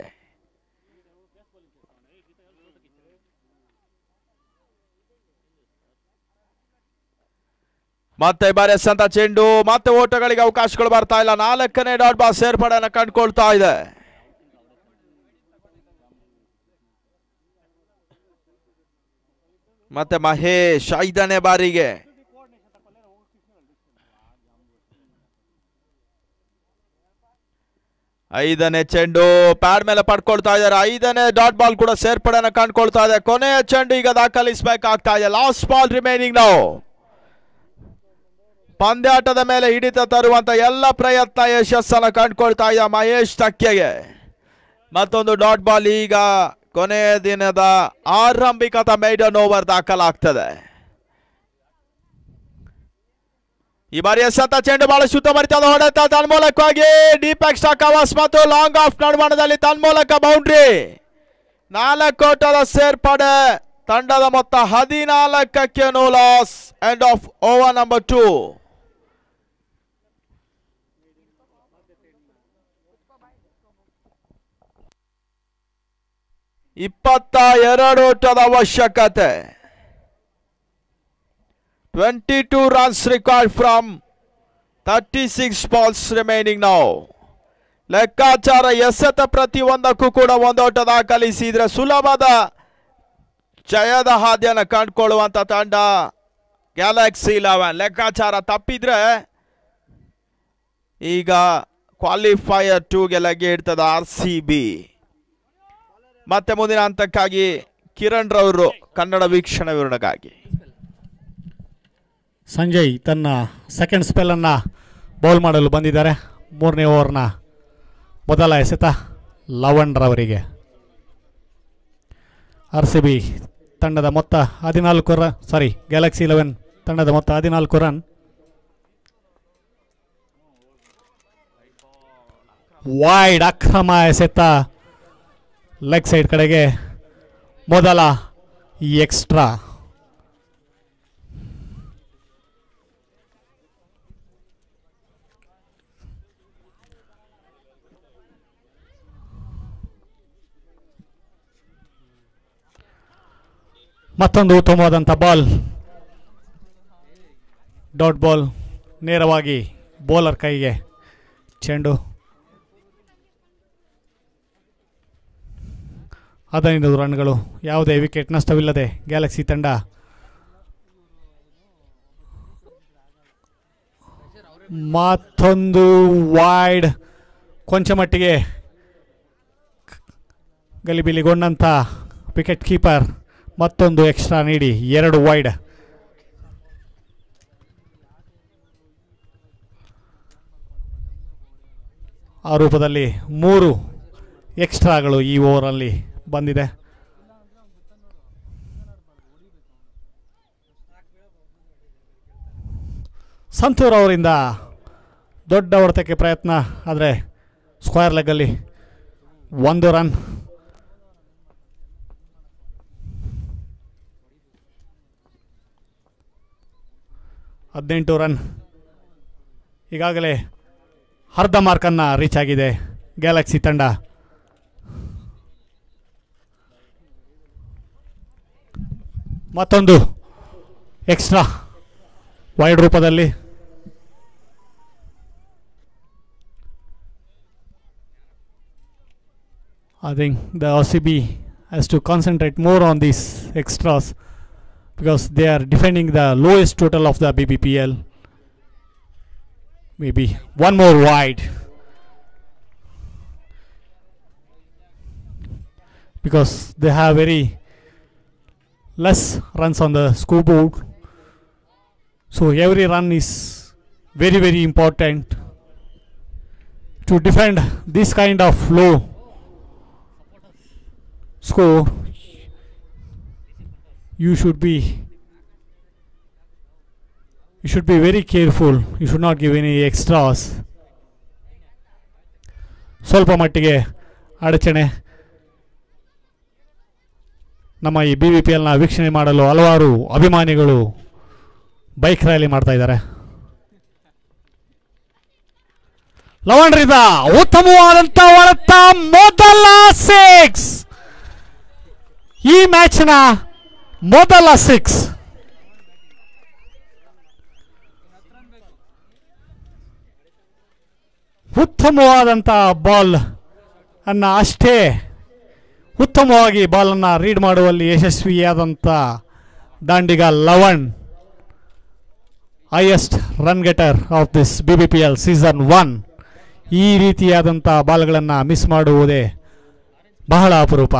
ಮತ್ತೆ ಬಾರಿ ಎಸೆತ ಚೆಂಡು ಮತ್ತೆ ಓಟಗಳಿಗೆ ಅವಕಾಶಗಳು ಬರ್ತಾ ಇಲ್ಲ ನಾಲ್ಕನೇ ಡಾಟ್ ಬಾಲ್ ಸೇರ್ಪಡೆಯನ್ನು ಕಂಡುಕೊಳ್ತಾ ಇದೆ ಮತ್ತೆ ಮಹೇಶ್ ಐದನೇ ಬಾರಿಗೆ ಐದನೇ ಚೆಂಡು ಪ್ಯಾಡ್ ಮೇಲೆ ಪಡ್ಕೊಳ್ತಾ ಇದ್ದಾರೆ ಐದನೇ ಡಾಟ್ ಬಾಲ್ ಕೂಡ ಸೇರ್ಪಡೆಯನ್ನು ಕಂಡುಕೊಳ್ತಾ ಇದೆ ಕೊನೆಯ ಚೆಂಡು ಈಗ ದಾಖಲಿಸಬೇಕಾಗ್ತಾ ಇದೆ ಲಾಸ್ಟ್ ಬಾಲ್ ರಿಮೈನಿಂಗ್ ನಾವು ಪಂದ್ಯಾಟದ ಮೇಲೆ ಹಿಡಿತ ತರುವಂತ ಎಲ್ಲ ಪ್ರಯತ್ನ ಯಶಸ್ಸನ್ನು ಕಂಡುಕೊಳ್ತಾ ಇದೆ ಮಹೇಶ್ ತಕ್ಕೆಗೆ ಮತ್ತೊಂದು ಡಾಟ್ ಬಾಲ್ ಈಗ ಕೊನೆಯ ದಿನದ ಆರಂಭಿಕತ ಮೈಡನ್ ಓವರ್ ದಾಖಲಾಗ್ತದೆ ಈ ಬಾರಿ ಎಸೆತ ಚೆಂಡು ಬಹಳ ಸುತ್ತಮರಿತದ ಹೊಡೆತ ತನ್ಮೂಲಕವಾಗಿ ಡೀಪ್ ಎಕ್ಸ್ಟ್ರಾ ಕವರ್ಸ್ ಮತ್ತು ಲಾಂಗ್ ಆಫ್ ನಡುವಣದಲ್ಲಿ ತನ್ಮೂಲಕ ಬೌಂಡ್ರಿ ನಾಲ್ಕು ಓಟದ ಸೇರ್ಪಡೆ ತಂಡದ ಮೊತ್ತ ಹದಿನಾಲ್ಕಕ್ಕೆ no loss end of over number two ಇಪ್ಪತ್ತ ಎರಡು ಓಟದ ಅವಶ್ಯಕತೆ twenty two runs required from thirty six balls remaining ನಾವು ಲೆಕ್ಕಾಚಾರ ಎಸೆತ ಪ್ರತಿ ಒಂದಕ್ಕೂ ಕೂಡ ಒಂದೋಟ ದಾಖಲಿಸಿದ್ರೆ ಸುಲಭದ ಜಯದ ಹಾದಿಯನ್ನು ಕಂಡುಕೊಳ್ಳುವಂತ ತಂಡ ಗ್ಯಾಲಕ್ಸಿ ಇಲೆವೆನ್ ಲೆಕ್ಕಾಚಾರ ತಪ್ಪಿದ್ರೆ ಈಗ ಕ್ವಾಲಿಫೈಯರ್ ಟೂಗೆ ಲಗ್ಗೆ ಇಡ್ತದ ಆರ್ ಸಿ ಬಿ ಮತ್ತೆ ಮುಂದಿನ ಹಂತಕ್ಕಾಗಿ ಕಿರಣ್ ರವರು ಕನ್ನಡ ವೀಕ್ಷಣೆ ವಿವರಣೆಗಾಗಿ ಸಂಜಯ್ ತನ್ನ ಸೆಕೆಂಡ್ ಸ್ಪೆಲ್ಲನ್ನು ಬೌಲ್ ಮಾಡಲು ಬಂದಿದ್ದಾರೆ ಮೂರನೇ ಓವರ್ನ ಮೊದಲ ಎಸೆತ ಲವಣ್ ರವರಿಗೆ ಆರ್ ಸಿ ಬಿ ತಂಡದ ಮೊತ್ತ ಹದಿನಾಲ್ಕು ರನ್ ಸಾರಿ ಗ್ಯಾಲಕ್ಸಿ ಇಲೆವೆನ್ ತಂಡದ ಮೊತ್ತ ಹದಿನಾಲ್ಕು ರನ್ ವೈಡ್ ಅಕ್ರಮ ಎಸೆತ ಲೆಗ್ ಸೈಡ್ ಕಡೆಗೆ ಮೊದಲ ಎಕ್ಸ್ಟ್ರಾ ಮತ್ತೊಂದು ಉತ್ತಮವಾದಂಥ ಬಾಲ್ ಡಾಟ್ ಬಾಲ್ ನೇರವಾಗಿ ಬೌಲರ್ ಕೈಗೆ ಚೆಂಡು ಹದಿನೈದು ರನ್ಗಳು ಯಾವುದೇ ವಿಕೆಟ್ ನಷ್ಟವಿಲ್ಲದೆ ಗ್ಯಾಲಕ್ಸಿ ತಂಡ ಮತ್ತೊಂದು ವೈಡ್ ಕೊಂಚ ಮಟ್ಟಿಗೆ ಗಲಿಬಿಲಿಗೊಂಡಂಥ ವಿಕೆಟ್ ಕೀಪರ್ ಮತ್ತೊಂದು ಎಕ್ಸ್ಟ್ರಾ ನೀಡಿ ಎರಡು ವೈಡ್ ಆ ರೂಪದಲ್ಲಿ ಮೂರು ಎಕ್ಸ್ಟ್ರಾಗಳು ಈ ಓವರಲ್ಲಿ ಬಂದಿದೆ ಸಂತೂರ್ ಅವರಿಂದ ದೊಡ್ಡ ಹೊಡೆತಕ್ಕೆ ಪ್ರಯತ್ನ ಆದರೆ ಸ್ಕ್ವೇರ್ ಲೆಗ್ಗಲ್ಲಿ ಒಂದು ರನ್ ಹದಿನೆಂಟು ರನ್ ಈಗಾಗಲೇ ಅರ್ಧ ಮಾರ್ಕನ್ನು ರೀಚ್ ಆಗಿದೆ ಗ್ಯಾಲಕ್ಸಿ ತಂಡ ಮತ್ತೊಂದು ಎಕ್ಸ್ಟ್ರಾ ವೈಡ್ ರೂಪದಲ್ಲಿ I think the RCB has to concentrate more on these extras because they are defending the lowest total of the BBPL. Maybe one more wide. Because they have very less runs on the scoreboard. So every run is very very important to defend this kind of low score you should be you should be very careful you should not give any extras ಸ್ವಲ್ಪ ಮಟ್ಟಿಗೆ ಅಡಚಣೆ ನಮ್ಮ ಈ B V P ಎಲ್ನ ವೀಕ್ಷಣೆ ಮಾಡಲು ಹಲವಾರು ಅಭಿಮಾನಿಗಳು bike rally ಮಾಡ್ತಾ ಇದ್ದಾರೆ ಲವಣ್ರಿದ ಉತ್ತಮವಾದಂತ ಹೊರತ ಮೊದಲ ಸಿಕ್ಸ್ ಈ ಮ್ಯಾಚ್ನ ಮೊದಲ ಸಿಕ್ಸ್ ಉತ್ತಮವಾದಂಥ ಬಾಲ್ ಅನ್ನ ಅಷ್ಟೇ ಉತ್ತಮವಾಗಿ ಬಾಲನ್ನು ರೀಡ್ ಮಾಡುವಲ್ಲಿ ಯಶಸ್ವಿಯಾದಂಥ ದಾಂಡಿಗ Lavan highest run getter of this B B P L season one ಈ ರೀತಿಯಾದಂಥ ಬಾಲ್ಗಳನ್ನು ಮಿಸ್ ಮಾಡುವುದೇ ಬಹಳ ಅಪರೂಪ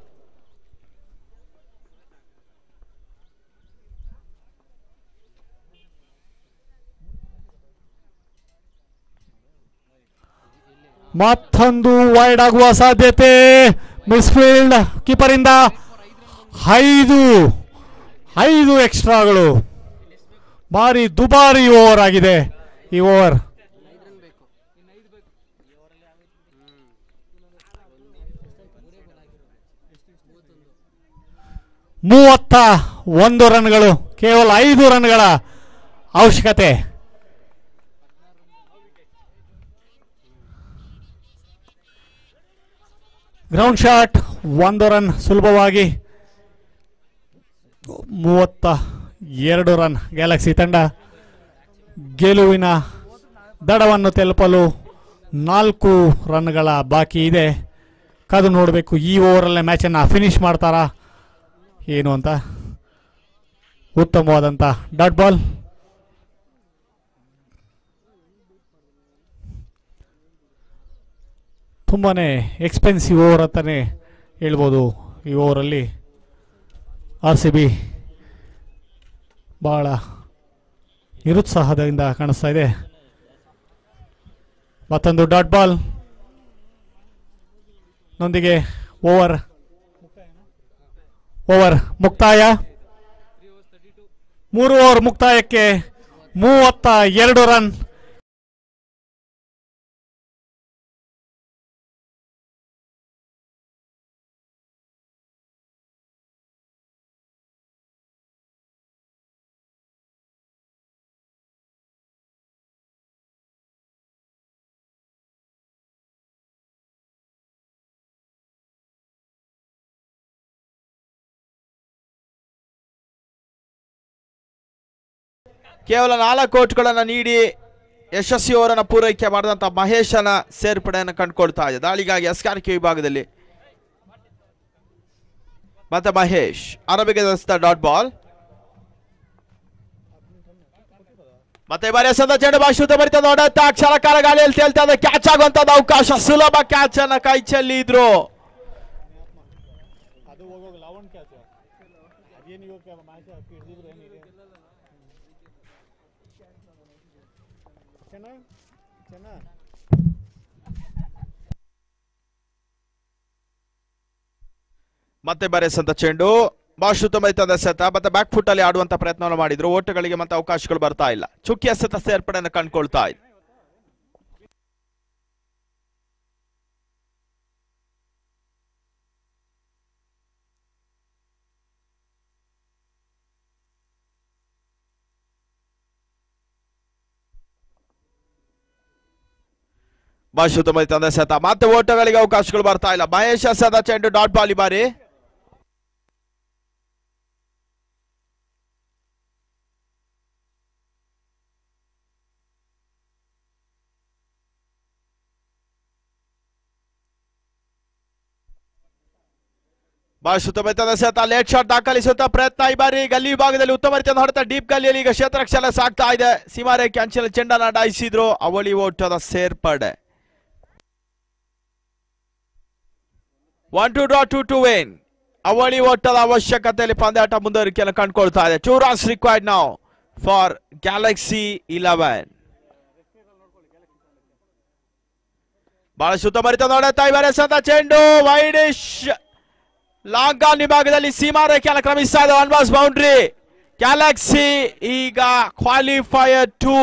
ಮತ್ತೊಂದು ವೈಡ್ ಆಗುವ ಸಾಧ್ಯತೆ ಮಿಸ್ಫೀಲ್ಡ್ ಕೀಪರಿಂದ ಐದು ಐದು ಎಕ್ಸ್ಟ್ರಾಗಳು ಭಾರಿ ದುಬಾರಿ ಓವರ್ ಆಗಿದೆ ಈ ಓವರ್ ಮೂವತ್ತ ಒಂದು ರನ್ಗಳು ಕೇವಲ ಐದು ರನ್ಗಳ ಅವಶ್ಯಕತೆ ಗ್ರೌಂಡ್ ಶಾಟ್ ಒಂದು ರನ್ ಸುಲಭವಾಗಿ ಮೂವತ್ತ ಎರಡು ರನ್ ಗ್ಯಾಲಕ್ಸಿ ತಂಡ ಗೆಲುವಿನ ದಡವನ್ನು ತಲುಪಲು ನಾಲ್ಕು ರನ್ಗಳ ಬಾಕಿ ಇದೆ ಕಾದು ನೋಡಬೇಕು ಈ ಓವರಲ್ಲೇ ಮ್ಯಾಚನ್ನು ಫಿನಿಶ್ ಮಾಡ್ತಾರಾ ಏನು ಅಂತ ಉತ್ತಮವಾದಂಥ ಡಾಟ್ ಬಾಲ್ ತುಂಬಾ ಎಕ್ಸ್ಪೆನ್ಸಿವ್ ಓವರ್ ಅಂತಲೇ ಹೇಳ್ಬೋದು ಈ ಓವರಲ್ಲಿ ಆರ್ ಸಿ ಬಿ ಭಾಳ ನಿರುತ್ಸಾಹದಿಂದ ಕಾಣಿಸ್ತಾ ಇದೆ ಮತ್ತೊಂದು ಡಾಟ್ ಬಾಲ್ ನೊಂದಿಗೆ ಓವರ್ ಓವರ್ ಮುಕ್ತಾಯ ಮೂರು ಓವರ್ ಮುಕ್ತಾಯಕ್ಕೆ ಮೂವತ್ತ ಎರಡು ರನ್ ಕೇವಲ ನಾಲ್ಕು ಕೋಟ್ಗಳನ್ನು ನೀಡಿ ಯಶಸ್ವಿ ಅವರನ್ನ ಪೂರೈಕೆ ಮಾಡಿದಂತ ಮಹೇಶನ ಸೇರ್ಪಡೆಯನ್ನು ಕಂಡುಕೊಳ್ತಾ ಇದೆ ದಾಳಿಗಾಗಿ ಎಸ್ಕಾರ್ಕೆ ವಿಭಾಗದಲ್ಲಿ ಮತ್ತೆ ಮಹೇಶ್ ಆರಂಭಿಕ ಡಾಟ್ ಬಾಲ್ ಮತ್ತೆ ಬಾರಿ ಎಸೆದ ಚೆಂಡು ಭಾಷುತ ಬರಿತ ನೋಡುತ್ತಾ ಅಕ್ಷರ ಕಾಲ ಗಾಳಿಯಲ್ಲಿ ತೇಲ್ತಾ ಇದೆ ಕ್ಯಾಚ್ ಆಗುವಂತದ್ದು ಅವಕಾಶ ಸುಲಭ ಕ್ಯಾಚ್ ಅನ್ನ ಕೈ ಚೆಲ್ಲಿದ್ರು ಮತ್ತೆ ಬರೆಸಂತ ಚೆಂಡು ಭಾಷುತ ಬರಿತದ ಎಸೆತ ಮತ್ತೆ ಬ್ಯಾಕ್ ಫುಟ್ ಅಲ್ಲಿ ಆಡುವಂತ ಪ್ರಯತ್ನವನ್ನು ಮಾಡಿದ್ರು ಓಟಗಳಿಗೆ ಮತ್ತೆ ಅವಕಾಶಗಳು ಬರ್ತಾ ಇಲ್ಲ ಚುಕ್ಕಿ ಎಸೆತ ಸೇರ್ಪಡೆಯನ್ನು ಕಂಡುಕೊಳ್ತಾ ಇದೆ ಬಾಶು ತುಂಬ ತಂದೆ ಸತ ಮತ್ತೆ ಓಟಗಳಿಗೆ ಅವಕಾಶಗಳು ಬರ್ತಾ ಇಲ್ಲ ಮಹೇಶ ಸದ ಚೆಂಡು ಡಾಟ್ ಬಾಲ್ ಈ ಬಾರಿ ಬಾಶು ತುಂಬ ತಂದೆ ಸತ ಲೇಟ್ ಶಾಟ್ ದಾಖಲಿಸುತ್ತ ಪ್ರಯತ್ನ ಈ ಬಾರಿ ಗಲ್ಲಿ ವಿಭಾಗದಲ್ಲಿ ಉತ್ತಮ ರೀತಿಯಿಂದ ಹೊಡೆತ ಡೀಪ್ ಗಲ್ಲಿಯಲ್ಲಿ ಈಗ ಕ್ಷೇತ್ರ ರಕ್ಷಣೆ ಸಾಗ್ತಾ ಇದೆ ಸೀಮಾರೆ ಕ್ಯಾಂಚಲ್ ಚೆಂಡನ್ನ ಡಾಯಿಸಿದ್ರು ಅವಳಿ ಓಟದ ಸೇರ್ಪಡೆ one to draw two to win ಅವಳಿ ಓಟದ ಅವಶ್ಯಕತೆಯಲ್ಲಿ ಪಂದ್ಯಾಟ ಮುಂದುವರಿಕೆಯನ್ನು ಕಂಡುಕೊಳ್ತಾ ಇದೆ ಟೂ ರನ್ಸ್ ರಿಕ್ವೈರ್ಡ್ ನಾವು ಫಾರ್ ಗ್ಯಾಲಕ್ಸಿ ಇಲೆವೆನ್ ಬಹಳ ಸುತ್ತಮರಿತ ನೋಡುತ್ತಾ ಇದ್ದಾರೆ ಸತ ಚೆಂಡು ವೈಡಿಶ್ ಲಾಂಗ್ ಆನ್ ವಿಭಾಗದಲ್ಲಿ ಸೀಮಾ ರೇಖೆಯನ್ನು ಕ್ರಮಿಸ್ತಾ ಇದೆ ಒನ್ ಬಾಸ್ ಬೌಂಡ್ರಿ ಗ್ಯಾಲಕ್ಸಿ ಈಗ ಕ್ವಾಲಿಫೈಯರ್ ಟೂ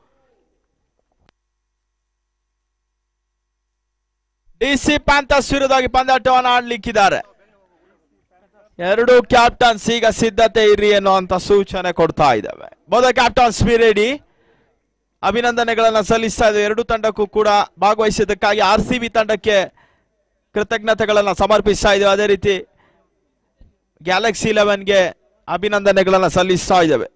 ಡಿಸಿ ಪ್ಯಾಂಥರ್ಸ್ ವಿರುದ್ಧವಾಗಿ ಪಂದ್ಯಾಟವನ್ನು ಆಡ್ಲಿಕ್ಕಿದ್ದಾರೆ ಎರಡು ಕ್ಯಾಪ್ಟನ್ಸ್ ಈಗ ಸಿದ್ಧತೆ ಇರಿ ಎನ್ನುವಂತ ಸೂಚನೆ ಕೊಡ್ತಾ ಇದ್ದಾವೆ ಮೊದಲ ಕ್ಯಾಪ್ಟನ್ಸ್ ಬಿ ರೆಡಿ ಅಭಿನಂದನೆಗಳನ್ನ ಸಲ್ಲಿಸ್ತಾ ಇದೆ ಎರಡು ತಂಡಕ್ಕೂ ಕೂಡ ಭಾಗವಹಿಸಿದ್ದಕ್ಕಾಗಿ ಆರ್ ಸಿ ಬಿ ತಂಡಕ್ಕೆ ಕೃತಜ್ಞತೆಗಳನ್ನ ಸಮರ್ಪಿಸ್ತಾ ಇದ್ದೇವೆ ಅದೇ ರೀತಿ ಗ್ಯಾಲಕ್ಸಿ ಇಲೆವೆನ್ಗೆ ಅಭಿನಂದನೆಗಳನ್ನ ಸಲ್ಲಿಸ್ತಾ ಇದ್ದೇವೆ